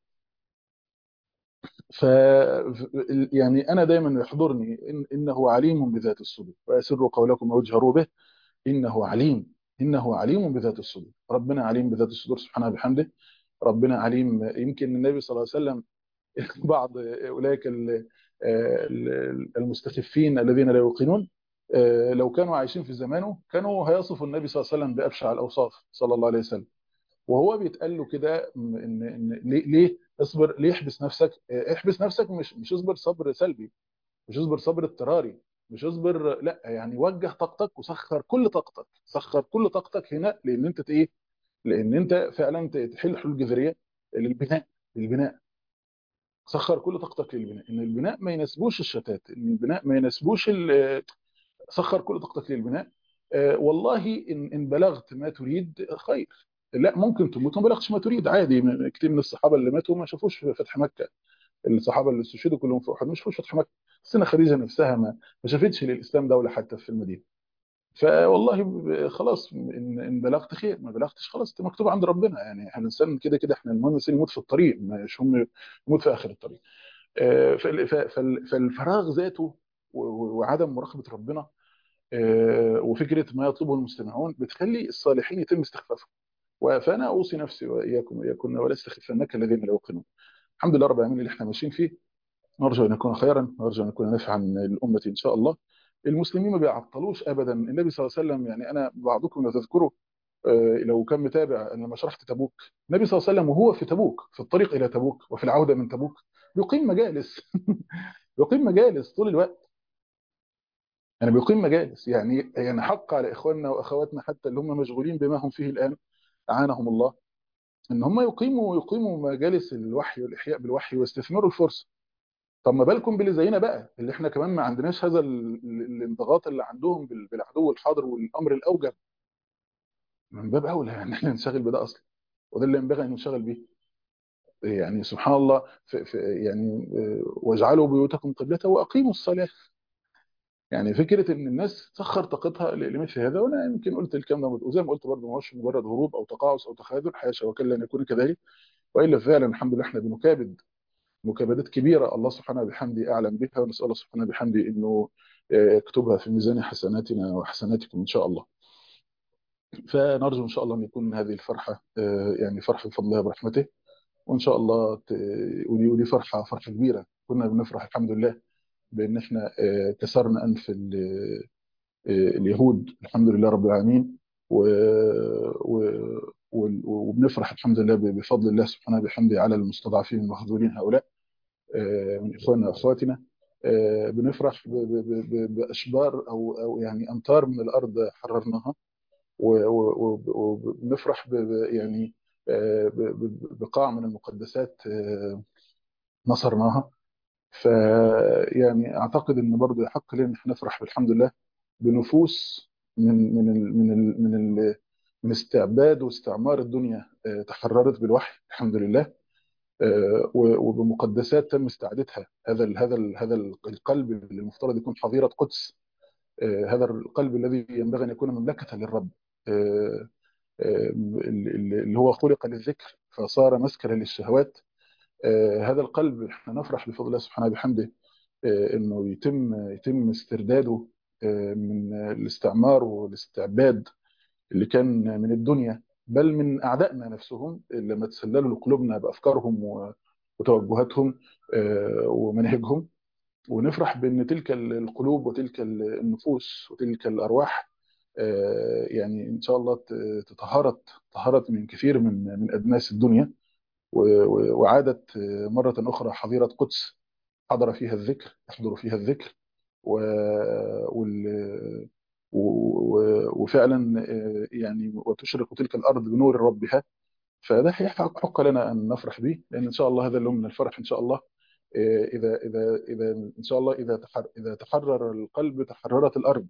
ف يعني انا دايما يحضرني إن انه عليم بذات الصدور واسروا قولكم او اجهروا به انه عليم انه عليم بذات الصدور ربنا عليم بذات الصدور سبحانه وبحمده ربنا عليم يمكن النبي صلى الله عليه وسلم بعض اولئك ال- ال- المستخفين الذين لا يوقنون آه، لو كانوا عايشين في زمانه كانوا هيصفوا النبي صلى الله عليه وسلم بابشع الاوصاف صلى الله عليه وسلم وهو بيتقال له كده ان ان ليه ليه اصبر ليه احبس نفسك آه، احبس نفسك مش مش اصبر صبر سلبي مش اصبر صبر اضطراري مش اصبر لا يعني وجه طاقتك وسخر كل طاقتك سخر كل طاقتك هنا لان انت ايه لان انت فعلا تحل حلول جذريه للبناء للبناء سخر كل طاقتك للبناء ان البناء ما يناسبوش الشتات ان البناء ما يناسبوش ال- سخر كل طاقتك للبناء آه، والله ان ان بلغت ما تريد خير لا ممكن تموت وما بلغتش ما تريد عادي م- كتير من الصحابه اللي ماتوا ما شافوش فتح مكه الصحابه اللي استشهدوا كلهم في احد ما شافوش فتح مكه سيدنا خديجه نفسها ما ما شافتش للاسلام دوله حتى في المدينه فوالله ب- خلاص ان ان بلغت خير ما بلغتش خلاص ده مكتوب عند ربنا يعني احنا الانسان كده كده احنا المهم الانسان يموت في الطريق مش هم يموت في اخر الطريق آه، فال- ف- فال- فالفراغ ذاته و- وعدم مراقبه ربنا آه، وفكره ما يطلبه المستمعون بتخلي الصالحين يتم استخفافهم و- فانا اوصي نفسي واياكم واياكم ولا استخفنك الذين لا يوقنون الحمد لله رب العالمين اللي احنا ماشيين فيه نرجو ان يكون خيرا نرجو ان يكون نافعا للامه ان شاء الله المسلمين ما بيعطلوش ابدا النبي صلى الله عليه وسلم يعني انا بعضكم لو تذكروا آه، لو كان متابع أنا لما شرحت تبوك النبي صلى الله عليه وسلم وهو في تبوك في الطريق الى تبوك وفي العوده من تبوك بيقيم مجالس بيقيم مجالس طول الوقت يعني بيقيم مجالس يعني يعني حق على اخواننا واخواتنا حتى اللي هم مشغولين بما هم فيه الان اعانهم الله ان هم يقيموا يقيموا مجالس الوحي والاحياء بالوحي ويستثمروا الفرصه طب ما بالكم باللي زينا بقى اللي احنا كمان ما عندناش هذا ال- ال- الانضغاط اللي عندهم بال- بالعدو الحاضر والامر الاوجب من باب اولى يعني احنا ننشغل بده اصلا وده اللي ينبغي ان ننشغل به يعني سبحان الله في في يعني آه، واجعلوا بيوتكم قبلة واقيموا الصلاة يعني فكرة ان الناس تسخر طاقتها ل- لمثل هذا وانا يمكن قلت الكلام ده وزي ما قلت برضه ما هوش مجرد هروب او تقاعس او تخاذل حاشا وكلا ان يكون كذلك والا فعلا الحمد لله احنا بنكابد مكابدات كبيرة الله سبحانه وبحمده أعلم بها ونسأل الله سبحانه وبحمده إنه آه، يكتبها في ميزان حسناتنا وحسناتكم إن شاء الله فنرجو إن شاء الله أن يكون هذه الفرحة آه، يعني فرحة بفضل الله برحمته وإن شاء الله ت- ودي ودي فرحة فرحة كبيرة كنا بنفرح الحمد لله بأن إحنا آه، كسرنا أنف ال- آه، اليهود الحمد لله رب العالمين و و- وال- وبنفرح الحمد لله بفضل الله سبحانه وبحمده على المستضعفين المخذولين هؤلاء آه، من اخواننا واخواتنا آه، بنفرح ب- ب- ب- باشبار او او يعني امتار من الارض حررناها و- و- و- وبنفرح ب- ب- يعني آه، ب- ب- بقاع من المقدسات آه، نصرناها ف يعني اعتقد ان برضه يحق لنا ان احنا نفرح بالحمد لله بنفوس من من ال من ال من ال من استعباد واستعمار الدنيا آه، تحررت بالوحي الحمد لله آه، و- وبمقدسات تم استعادتها هذا ال هذا ال هذا القلب اللي المفترض يكون حظيرة قدس آه، هذا القلب الذي ينبغي ان يكون مملكة للرب آه، آه، اللي اللي هو خلق للذكر فصار مسكنا للشهوات آه، هذا القلب احنا نفرح بفضل الله سبحانه وبحمده آه، انه يتم يتم استرداده آه، من الاستعمار والاستعباد اللي كان من الدنيا بل من أعدائنا نفسهم لما تسللوا لقلوبنا بأفكارهم و- وتوجهاتهم آه، ومناهجهم ونفرح بأن تلك القلوب وتلك النفوس وتلك الأرواح آه، يعني إن شاء الله ت- تطهرت طهرت من كثير من من أدناس الدنيا و- و- وعادت آه، مرة أخرى حظيرة قدس حضر فيها الذكر يحضر فيها الذكر و... وال... و... و- وفعلا آه، يعني وتشرق تلك الارض بنور ربها فده يحق حق لنا ان نفرح به لان ان شاء الله هذا اليوم من الفرح ان شاء الله آه، اذا اذا اذا ان شاء الله اذا تحر... اذا تحرر القلب تحررت الارض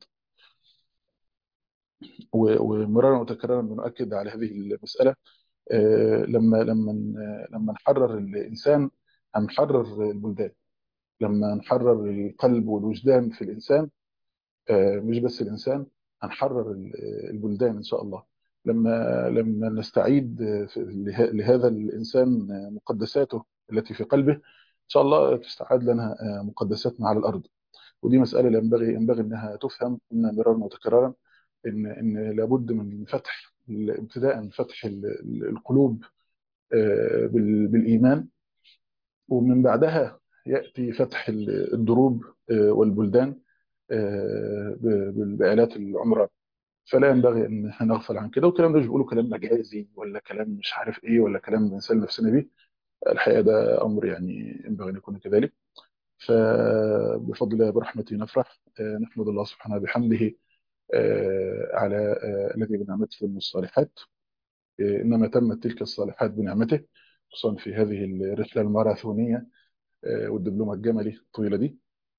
و- ومرارا وتكرارا بنؤكد على هذه المساله آه، لما لما لما نحرر الانسان هنحرر البلدان لما نحرر القلب والوجدان في الانسان آه، مش بس الإنسان هنحرر ال- البلدان إن شاء الله لما لما نستعيد آه، في- له- لهذا الإنسان آه، مقدساته التي في قلبه إن شاء الله تستعاد لنا آه، مقدساتنا على الأرض ودي مسألة لا ينبغي ينبغي إنها تفهم إنها مرارا وتكرارا إن إن لابد من فتح ابتداء فتح ال- ال- القلوب آه، بال- بالإيمان ومن بعدها يأتي فتح ال- الدروب آه، والبلدان آه، ب- بآلات العمران فلا ينبغي ان احنا نغفل عن كده والكلام ده مش بيقولوا كلام مجازي ولا كلام مش عارف ايه ولا كلام بنسلم نفسنا بيه الحقيقه ده امر يعني ينبغي ان يكون كذلك فبفضل الله برحمته نفرح آه، نحمد الله سبحانه بحمده آه، على آه، الذي بنعمته من الصالحات آه، انما تمت تلك الصالحات بنعمته خصوصا في هذه الرحله الماراثونيه آه، والدبلومه الجملي الطويله دي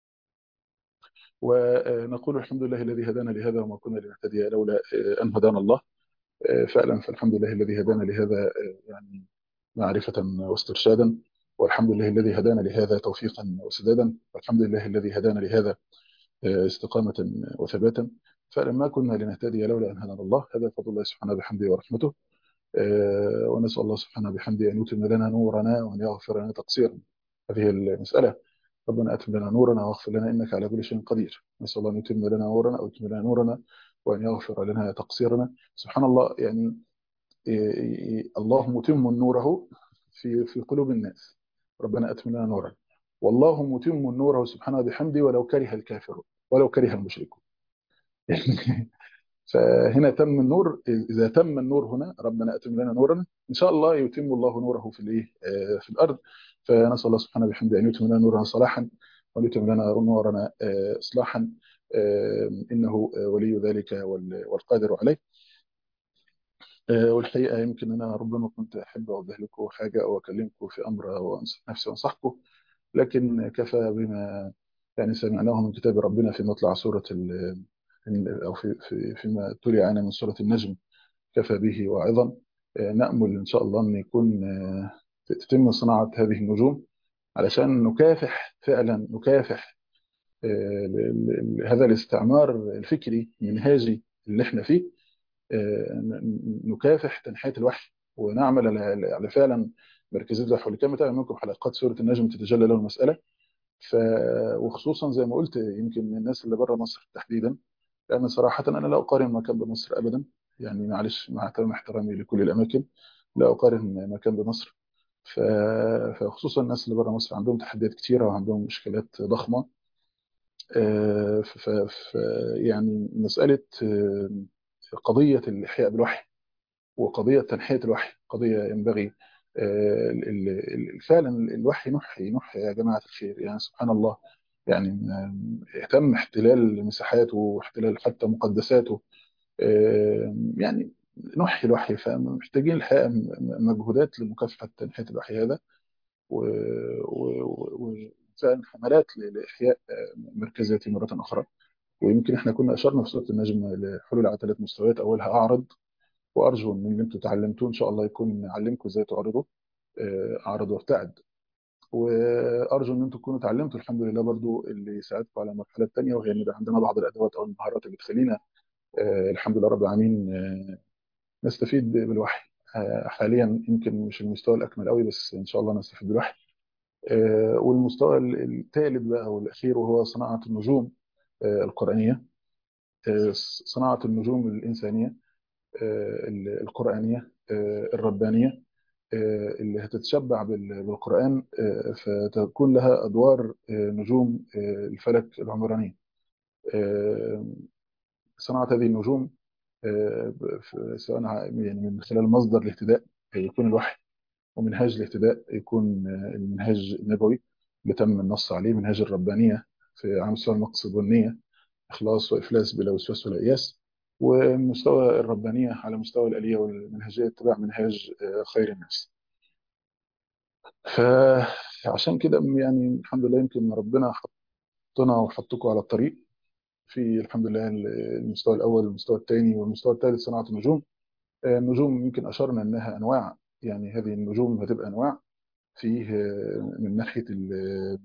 ونقول الحمد لله الذي هدانا لهذا وما كنا لنهتدي لولا آه، ان هدانا الله آه، فعلا فالحمد لله الذي هدانا لهذا آه، يعني معرفة واسترشادا والحمد لله الذي هدانا لهذا توفيقا وسدادا والحمد لله الذي هدانا لهذا آه، استقامة وثباتا فلما كنا لنهتدي لولا أن هدانا الله هذا فضل الله سبحانه بحمده ورحمته آه، ونسأل الله سبحانه بحمده أن يتم لنا نورنا وأن يغفر لنا تقصيرا هذه المسألة ربنا اتم لنا نورنا واغفر لنا انك على كل شيء قدير نسال الله ان يتم لنا نورنا او يتم لنا نورنا وان يغفر لنا تقصيرنا سبحان الله يعني إيه إيه إيه الله متم نوره في في قلوب الناس ربنا اتم لنا نورا والله متم نوره سبحانه وبحمده ولو كره الكافرون ولو كره المشركون فهنا تم النور اذا تم النور هنا ربنا اتم لنا نورنا ان شاء الله يتم الله نوره في الايه آه، في الارض فنسال الله سبحانه وبحمده ان يتم لنا نورنا صلاحا وان يتم لنا نورنا آه، اصلاحا آه، انه ولي ذلك وال- والقادر عليه آه، والحقيقه يمكن انا ربما كنت احب اوضح لكم حاجه او اكلمكم في امر وانصح نفسي وانصحكم لكن كفى بما يعني سمعناه من كتاب ربنا في مطلع سوره ال- او في في فيما تلي علينا من سوره النجم كفى به واعظا آه، نامل ان شاء الله ان يكون آه، تتم صناعه هذه النجوم علشان نكافح فعلا نكافح آه، ل- ل- هذا الاستعمار الفكري المنهاجي اللي احنا فيه آه، ن- نكافح تنحية الوحي ونعمل على على فعلا مركزية الوحي واللي كان تعمل منكم حلقات سورة النجم تتجلى له المسألة ف وخصوصا زي ما قلت يمكن من الناس اللي بره مصر تحديدا لأن صراحة أنا لا أقارن مكان بمصر أبدا يعني معلش مع تمام احترامي لكل الأماكن لا أقارن مكان بمصر ف... فخصوصا الناس اللي بره مصر عندهم تحديات كتيرة وعندهم مشكلات ضخمة آه، ف... ف... ف... يعني مسألة آه، قضية الإحياء بالوحي وقضية تنحية الوحي قضية ينبغي آه، ال- ال- ال- فعلا الوحي نحي نحي يا جماعة الخير يعني سبحان الله يعني آه، تم احتلال مساحاته واحتلال حتى مقدساته آه، يعني نحي الوحي فمحتاجين الحقيقة م- مجهودات لمكافحة تنحية الوحي هذا و- و- و- وفعلا حملات ل- لإحياء آه، مركزيته مرة أخرى ويمكن احنا كنا أشرنا في سورة النجم لحلول على ثلاث مستويات أولها أعرض وارجو ان اللي انتم اتعلمتوه ان شاء الله يكون علمكم ازاي تعرضوا آه، اعرض وابتعد وارجو ان انتم تكونوا اتعلمتوا الحمد لله برضو اللي يساعدكم على المرحله الثانيه وهي ان يبقى عندنا بعض الادوات او المهارات اللي تخلينا آه، الحمد لله رب العالمين آه، نستفيد بالوحي آه، حاليا يمكن مش المستوى الاكمل قوي بس ان شاء الله نستفيد بالوحي آه، والمستوى الثالث بقى والاخير وهو صناعه النجوم آه، القرانيه آه، صناعه النجوم الانسانيه آه، القرانيه آه، الربانيه آه، اللي هتتشبع بال- بالقرآن آه، فتكون لها أدوار آه، نجوم آه، الفلك العمراني آه، صناعة هذه النجوم آه، ب- ف- سواء ع- يعني من خلال مصدر الاهتداء يكون الوحي ومنهاج الاهتداء يكون آه، المنهاج النبوي اللي تم النص عليه منهاج الربانية في على مستوى المقصد والنية إخلاص وإفلاس بلا وسواس ولا إياس ومستوى الربانية على مستوى الآلية والمنهجية اتباع منهاج آه، خير الناس فعشان كده يعني الحمد لله يمكن ربنا حطنا وحطكم على الطريق في الحمد لله المستوى الاول والمستوى الثاني والمستوى الثالث صناعه النجوم آه، النجوم يمكن اشرنا انها انواع يعني هذه النجوم هتبقى انواع فيه آه، من ناحيه ال-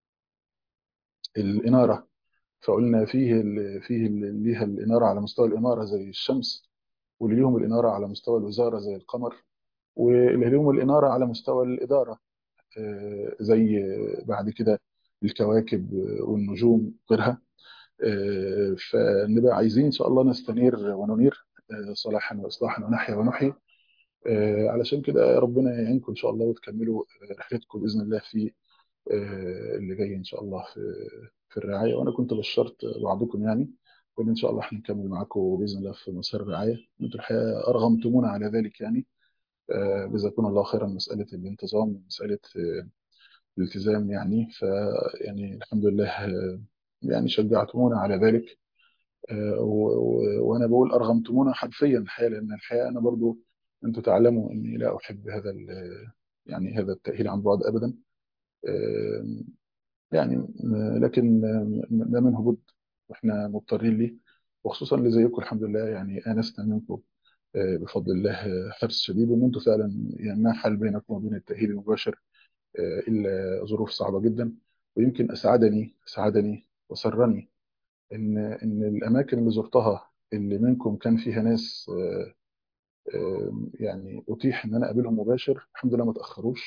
الاناره فقلنا فيه ال- فيه اللي ليها الاناره على مستوى الاناره زي الشمس واللي ليهم الاناره على مستوى الوزاره زي القمر واللي ليهم الاناره على مستوى الاداره آه، زي آه، بعد كده الكواكب آه، والنجوم وغيرها آه، فنبقى عايزين إن شاء الله نستنير وننير آه، صلاحا وإصلاحا ونحيا ونحيي آه، علشان كده ربنا يعينكم إن شاء الله وتكملوا آه، رحلتكم بإذن الله في آه، اللي جاي إن شاء الله في في الرعاية وأنا كنت بشرت بعضكم يعني وإن إن شاء الله هنكمل معاكم بإذن الله في مسار الرعاية أنتم الحقيقة أرغمتمونا على ذلك يعني آه، جزاكم الله خيرا مسألة الانتظام مسألة آه، الالتزام يعني فيعني الحمد لله آه، يعني شجعتمونا على ذلك آه، و- و- وانا بقول ارغمتمونا حرفيا الحقيقه لان الحقيقه انا برضو انتم تعلموا اني لا احب هذا ال- يعني هذا التاهيل عن بعد ابدا آه، يعني م- لكن آه، ما منه بد واحنا مضطرين ليه وخصوصا اللي زيكم الحمد لله يعني انسنا منكم آه، بفضل الله آه، حرص شديد وان انتم فعلا يعني ما حل بينكم وبين التاهيل المباشر آه، الا ظروف صعبه جدا ويمكن اسعدني اسعدني وسرني ان ان الاماكن اللي زرتها اللي منكم كان فيها ناس آه، آه، يعني اتيح ان انا اقابلهم مباشر الحمد لله ما تاخروش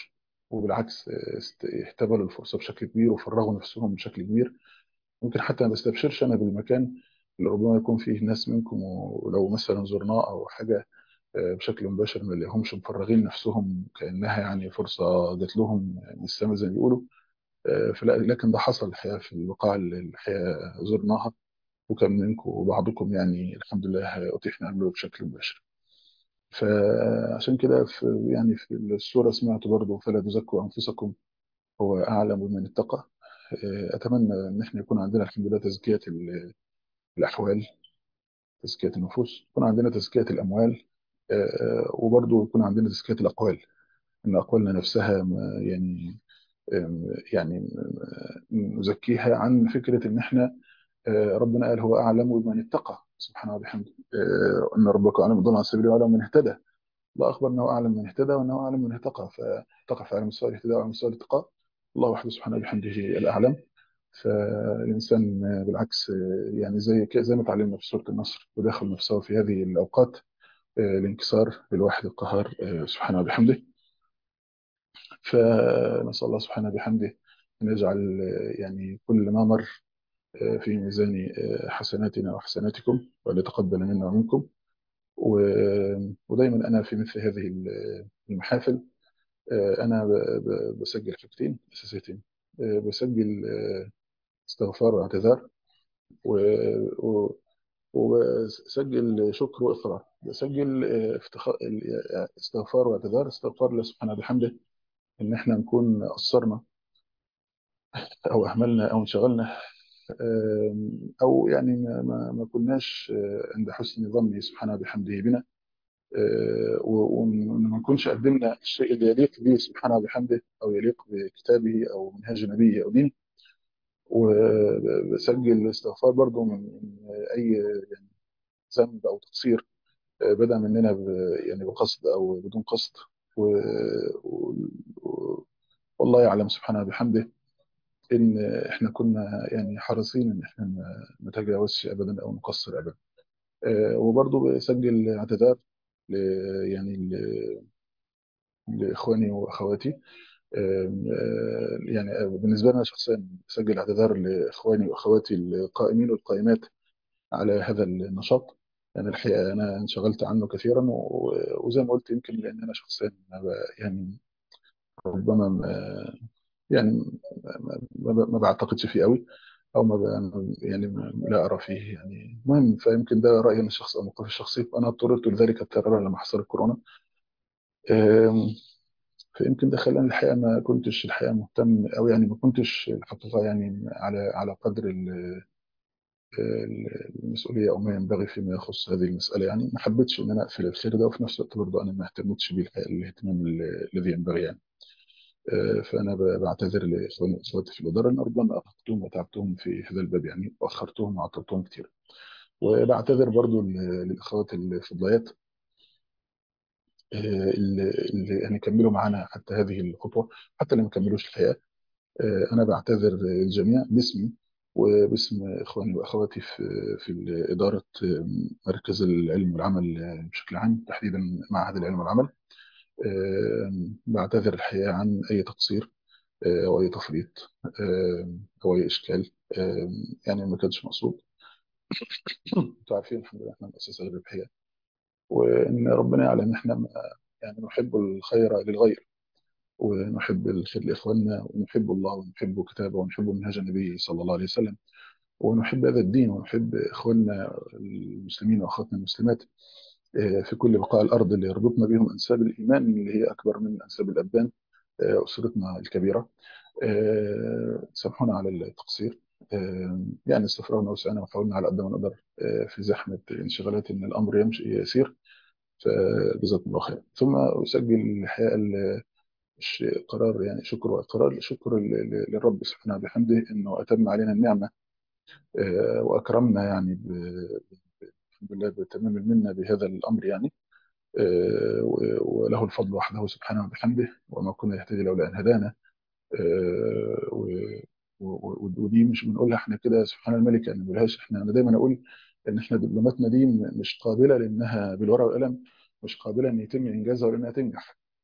وبالعكس است- احتملوا الفرصه بشكل كبير وفرغوا نفسهم بشكل كبير ممكن حتى ما بستبشرش انا بالمكان اللي ربما يكون فيه ناس منكم ولو مثلا زرناه او حاجه آه، بشكل مباشر ما نلاقيهمش مفرغين نفسهم كانها يعني فرصه جات لهم من السماء زي ما بيقولوا آه، فلا لكن ده حصل الحقيقه في البقاع اللي الحقيقه زرناها وكان منكم وبعضكم يعني الحمد لله اتيح نعمله بشكل مباشر فعشان كده في يعني في السوره سمعت برضه فلا تزكوا انفسكم هو اعلم بمن اتقى آه، اتمنى ان احنا يكون عندنا الحمد لله تزكيه ال- الاحوال تزكيه النفوس يكون عندنا تزكيه الاموال آه، وبرضه يكون عندنا تزكيه الاقوال ان اقوالنا نفسها ما- يعني آم، يعني آم، نزكيها عن فكره ان احنا آه، ربنا قال هو اعلم بمن اتقى سبحانه وبحمده آه، ان ربك اعلم بالضل عن سبيله واعلم من اهتدى الله اخبر انه اعلم من اهتدى وانه اعلم من اتقى فاتقى فاعلم السؤال الاهتداء وعلم السؤال الاتقاء الله وحده سبحانه وبحمده الاعلم فالانسان بالعكس يعني زي كده- زي ما اتعلمنا في سوره النصر وداخل نفسه في هذه الاوقات آه، الانكسار للواحد القهار آه، سبحانه وبحمده فنسال الله سبحانه وبحمده ان يجعل آه، يعني كل ما مر آه، في ميزان آه، حسناتنا وحسناتكم وأن يتقبل منا ومنكم و- ودايما انا في مثل هذه المحافل آه، انا ب- ب- بسجل حاجتين اساسيتين آه، بسجل آه، استغفار واعتذار و- و- وبسجل شكر واقرار بسجل آه، افتخار ال- استغفار واعتذار استغفار الله سبحانه وبحمده ان احنا نكون قصرنا او اهملنا او انشغلنا آم، او يعني ما ما ما كناش آه، عند حسن ظنه سبحانه وبحمده بنا آه، و- وان ما نكونش قدمنا الشيء اللي يليق به سبحانه وبحمده او يليق بكتابه او منهاج نبيه او دينه وبسجل الاستغفار برضو من من اي ذنب او تقصير بدا مننا ب- يعني بقصد او بدون قصد و... و... و... والله يعلم سبحانه وبحمده ان احنا كنا يعني حريصين ان احنا ما نتجاوزش ابدا او نقصر ابدا آه، وبرضه بسجل اعتذار ل... يعني ل... لاخواني واخواتي آم، آه، يعني بالنسبه لنا شخصيا بسجل اعتذار لاخواني واخواتي القائمين والقائمات على هذا النشاط يعني الحقيقة أنا انشغلت عنه كثيرا و- وزي ما قلت يمكن لأن أنا شخصيا ما ب- يعني ربما ما يعني ما, ما, ما بعتقدش فيه قوي أو ما ب- يعني ما- لا أرى فيه يعني مهم فيمكن ده رأيي أنا الشخصي أو موقفي الشخصي أنا اضطررت لذلك التكرار لما حصل الكورونا أم، فيمكن ده خلاني الحقيقة ما كنتش الحقيقة مهتم أو يعني ما كنتش الحقيقة يعني على على قدر المسؤوليه او ما ينبغي فيما يخص هذه المساله يعني ما حبيتش ان انا اقفل الخير ده وفي نفس الوقت برضه انا ما اهتمتش بيه الحقيقة الاهتمام ال- الذي ينبغي يعني آه، فانا ب- بعتذر لاخواني واخواتي في الاداره ان ربما ارهقتهم وتعبتهم في هذا الباب يعني واخرتهم وعطلتهم كتير وبعتذر برضه ل- للاخوات الفضليات آه، اللي اللي يعني كملوا معانا حتى هذه الخطوه حتى اللي ما كملوش الحقيقه آه، أنا بعتذر الجميع باسمي وباسم إخواني وأخواتي في في إدارة مركز العلم والعمل بشكل عام تحديدا معهد العلم والعمل آه، بعتذر الحقيقة عن أي تقصير آه، أو أي تفريط آه، أو أي إشكال آه، يعني ما كانش مقصود أنتوا عارفين الحمد لله إحنا مؤسسة غير ربحية وإن ربنا يعلم إحنا يعني نحب الخير للغير ونحب الخير لإخواننا ونحب الله ونحب كتابه ونحب منهج النبي صلى الله عليه وسلم ونحب هذا الدين ونحب إخواننا المسلمين وأخواتنا المسلمات آه، في كل بقاع الأرض اللي يربطنا بهم أنساب الإيمان اللي هي أكبر من أنساب الأبدان آه، أسرتنا الكبيرة آه، سامحونا على التقصير آه، يعني استفرغنا وسعنا وحاولنا على قد ما نقدر آه، في زحمة انشغالات إن الأمر يمشي يسير فجزاكم الله خير ثم أسجل الحقيقة مش قرار يعني شكر وإقرار شكر ل- ل- للرب سبحانه بحمده إنه أتم علينا النعمة آه، وأكرمنا يعني ب- الحمد لله بتمام المنة بهذا الأمر يعني آه، و- وله الفضل وحده سبحانه وبحمده وما كنا نهتدي لولا أن هدانا آه، و- و- و- ودي مش بنقولها احنا كده سبحان الملك يعني ما بنقولهاش احنا انا دايما اقول ان احنا دبلوماتنا دي م- مش قابله لانها بالورقه والقلم مش قابله ان يتم انجازها ولا انها تنجح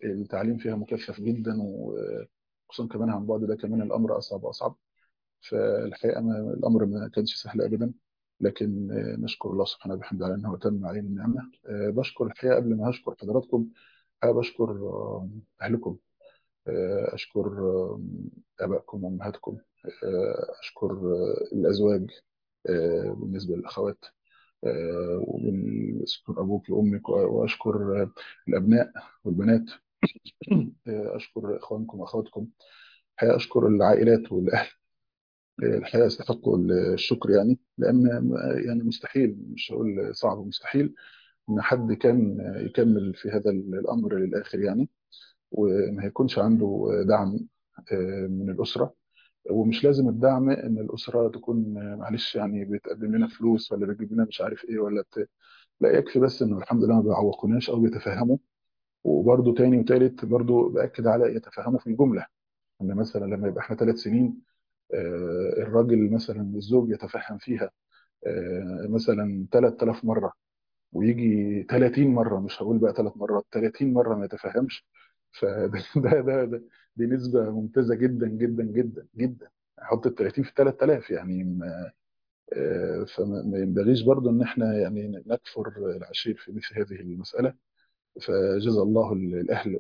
التعليم فيها مكثف جدا وخصوصا كمان عن بعد ده كمان الامر اصعب واصعب فالحقيقه ما الامر ما كانش سهل ابدا لكن آه، نشكر الله سبحانه وبحمده على انه تم علينا النعمه آه، بشكر الحقيقه قبل ما اشكر حضراتكم حابب اشكر آه، اهلكم آه، اشكر آه، ابائكم وامهاتكم آه، اشكر آه، الازواج آه، بالنسبه للاخوات آه، واشكر ابوك وامك واشكر آه، الابناء والبنات آه، اشكر اخوانكم واخواتكم الحقيقه اشكر العائلات والاهل آه، الحقيقه يستحقوا الشكر يعني لان يعني مستحيل مش هقول صعب مستحيل ان حد كان يكمل في هذا الامر للاخر يعني وما يكونش عنده دعم آه، من الاسره ومش لازم الدعم ان الاسره تكون آه، معلش يعني بتقدم لنا فلوس ولا بتجيب لنا مش عارف ايه ولا بت... لا يكفي بس انه الحمد لله ما بيعوقوناش او بيتفهموا وبرده تاني وتالت برده باكد على يتفهموا في الجمله ان مثلا لما يبقى احنا ثلاث سنين آه، الراجل مثلا الزوج يتفهم فيها آه، مثلا 3000 مره ويجي 30 مره مش هقول بقى ثلاث مرات 30 مره ما يتفهمش فده ده ده, ده دي نسبه ممتازه جدا جدا جدا جدا حط ال 30 في 3000 يعني ما- آه، فما ما ينبغيش برضو ان احنا يعني نكفر العشير في مثل هذه المساله فجزا الله الاهل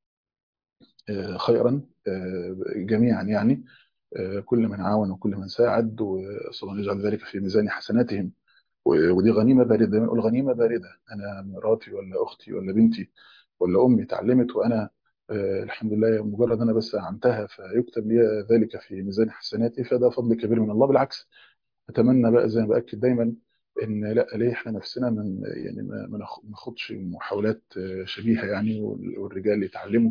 آه، خيرا آه، جميعا يعني آه، كل من عاون وكل من ساعد وصلى الله يجعل ذلك في ميزان حسناتهم و- ودي غنيمه بارده دايما نقول غنيمه بارده انا مراتي ولا اختي ولا بنتي ولا امي اتعلمت وانا آه، الحمد لله مجرد انا بس اعنتها فيكتب لي ذلك في ميزان حسناتي فده فضل كبير من الله بالعكس اتمنى بقى زي ما باكد دايما ان لا ليه احنا نفسنا من يعني ما ما ناخ- ما ناخدش محاولات آه، شبيهه يعني وال- والرجال يتعلموا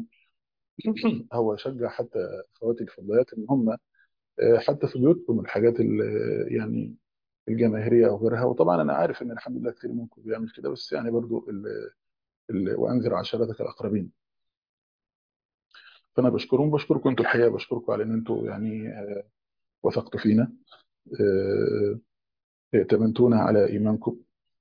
هو شجع حتى اخواتي الفضليات ان هم آه، حتى في بيوتهم الحاجات ال- يعني الجماهيريه او غيرها وطبعا انا عارف ان الحمد لله كتير منكم بيعمل كده بس يعني برضو ال ال وانذر عشيرتك الاقربين فانا بشكرهم بشكركم انتوا الحقيقه بشكركم على ان انتوا يعني آه، وثقتوا فينا آه، ائتمنتونا على ايمانكم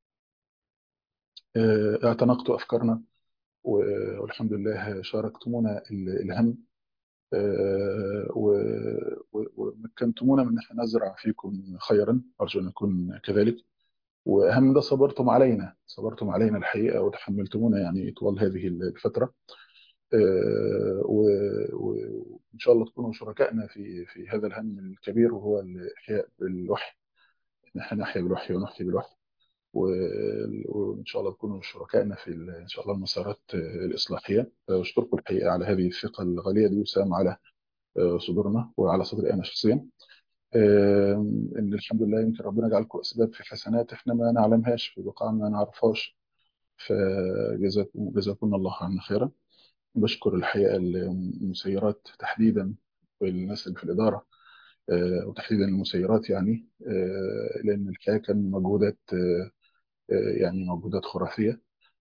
آه، اعتنقتوا افكارنا و- والحمد لله شاركتمونا ال- الهم آه، و- و- ومكنتمونا من ان احنا نزرع فيكم خيرا ارجو ان يكون كذلك واهم ده صبرتم علينا صبرتم علينا الحقيقه وتحملتمونا يعني طوال هذه الفتره آه، و- و- وان شاء الله تكونوا شركائنا في في هذا الهم الكبير وهو الاحياء بالوحي ان احنا نحيا بالوحي ونحيي بالوحي و- وان شاء الله تكونوا شركائنا في ال- ان شاء الله المسارات آه، الاصلاحيه فاشكركم الحقيقه على هذه الثقه الغاليه دي وسام على آه، صدورنا وعلى صدري انا شخصيا آه، ان الحمد لله يمكن ربنا جعلكم اسباب في حسنات احنا ما نعلمهاش في بقاع ما نعرفهاش فجزاكم جزاكم الله عنا خيرا بشكر الحقيقه المسيرات تحديدا والناس اللي في الاداره آه، وتحديدا المسيرات يعني آه، لان الحقيقه كان مجهودات آه، آه، يعني مجهودات خرافيه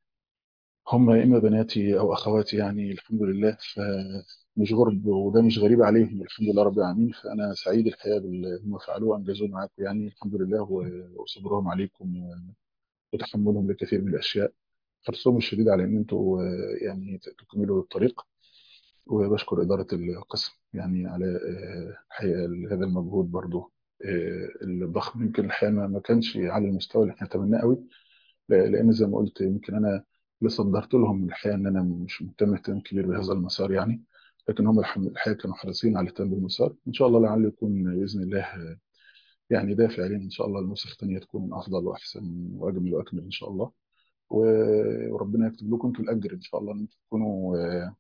هم يا اما بناتي او اخواتي يعني الحمد لله فمش غرب وده مش غريب عليهم الحمد لله رب العالمين فانا سعيد الحقيقه باللي هم فعلوه وانجزوه معاكم يعني الحمد لله و- وصبرهم عليكم وتحملهم لكثير من الاشياء حرصهم الشديد على ان انتوا آه، يعني تكملوا الطريق وبشكر اداره القسم يعني على آه، الحقيقه هذا المجهود برضو آه، الضخم يمكن الحقيقه ما ما كانش على المستوى اللي احنا تمناه قوي لان زي ما قلت يمكن انا اللي صدرت لهم الحقيقه ان انا مش مهتم اهتمام كبير بهذا المسار يعني لكن هم الحمد الحقيقه كانوا حريصين على الاهتمام بالمسار ان شاء الله لعله يكون باذن الله يعني دافع علينا ان شاء الله النسخ الثانيه تكون افضل واحسن واجمل واكمل ان شاء الله و- وربنا يكتب لكم انتم الاجر ان شاء الله ان انتم تكونوا آه،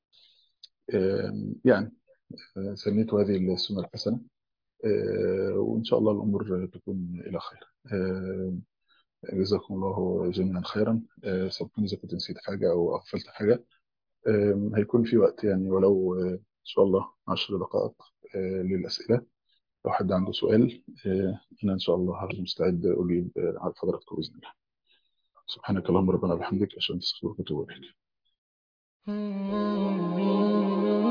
آه، يعني آه، سنيتوا هذه السنه الحسنه آه، وان شاء الله الامور تكون الى خير آه، جزاكم الله جميعا خيرا آه، سامحوني اذا كنت نسيت حاجه او اغفلت حاجه آم، هيكون في وقت يعني ولو آه، إن شاء الله عشر دقائق آه، للأسئلة لو حد عنده سؤال آه، أنا إن شاء الله هبقى مستعد أجيب آه، على حضراتكم بإذن الله سبحانك اللهم ربنا وبحمدك أشهد أن لا إله إلا أنت أستغفرك وأتوب إليك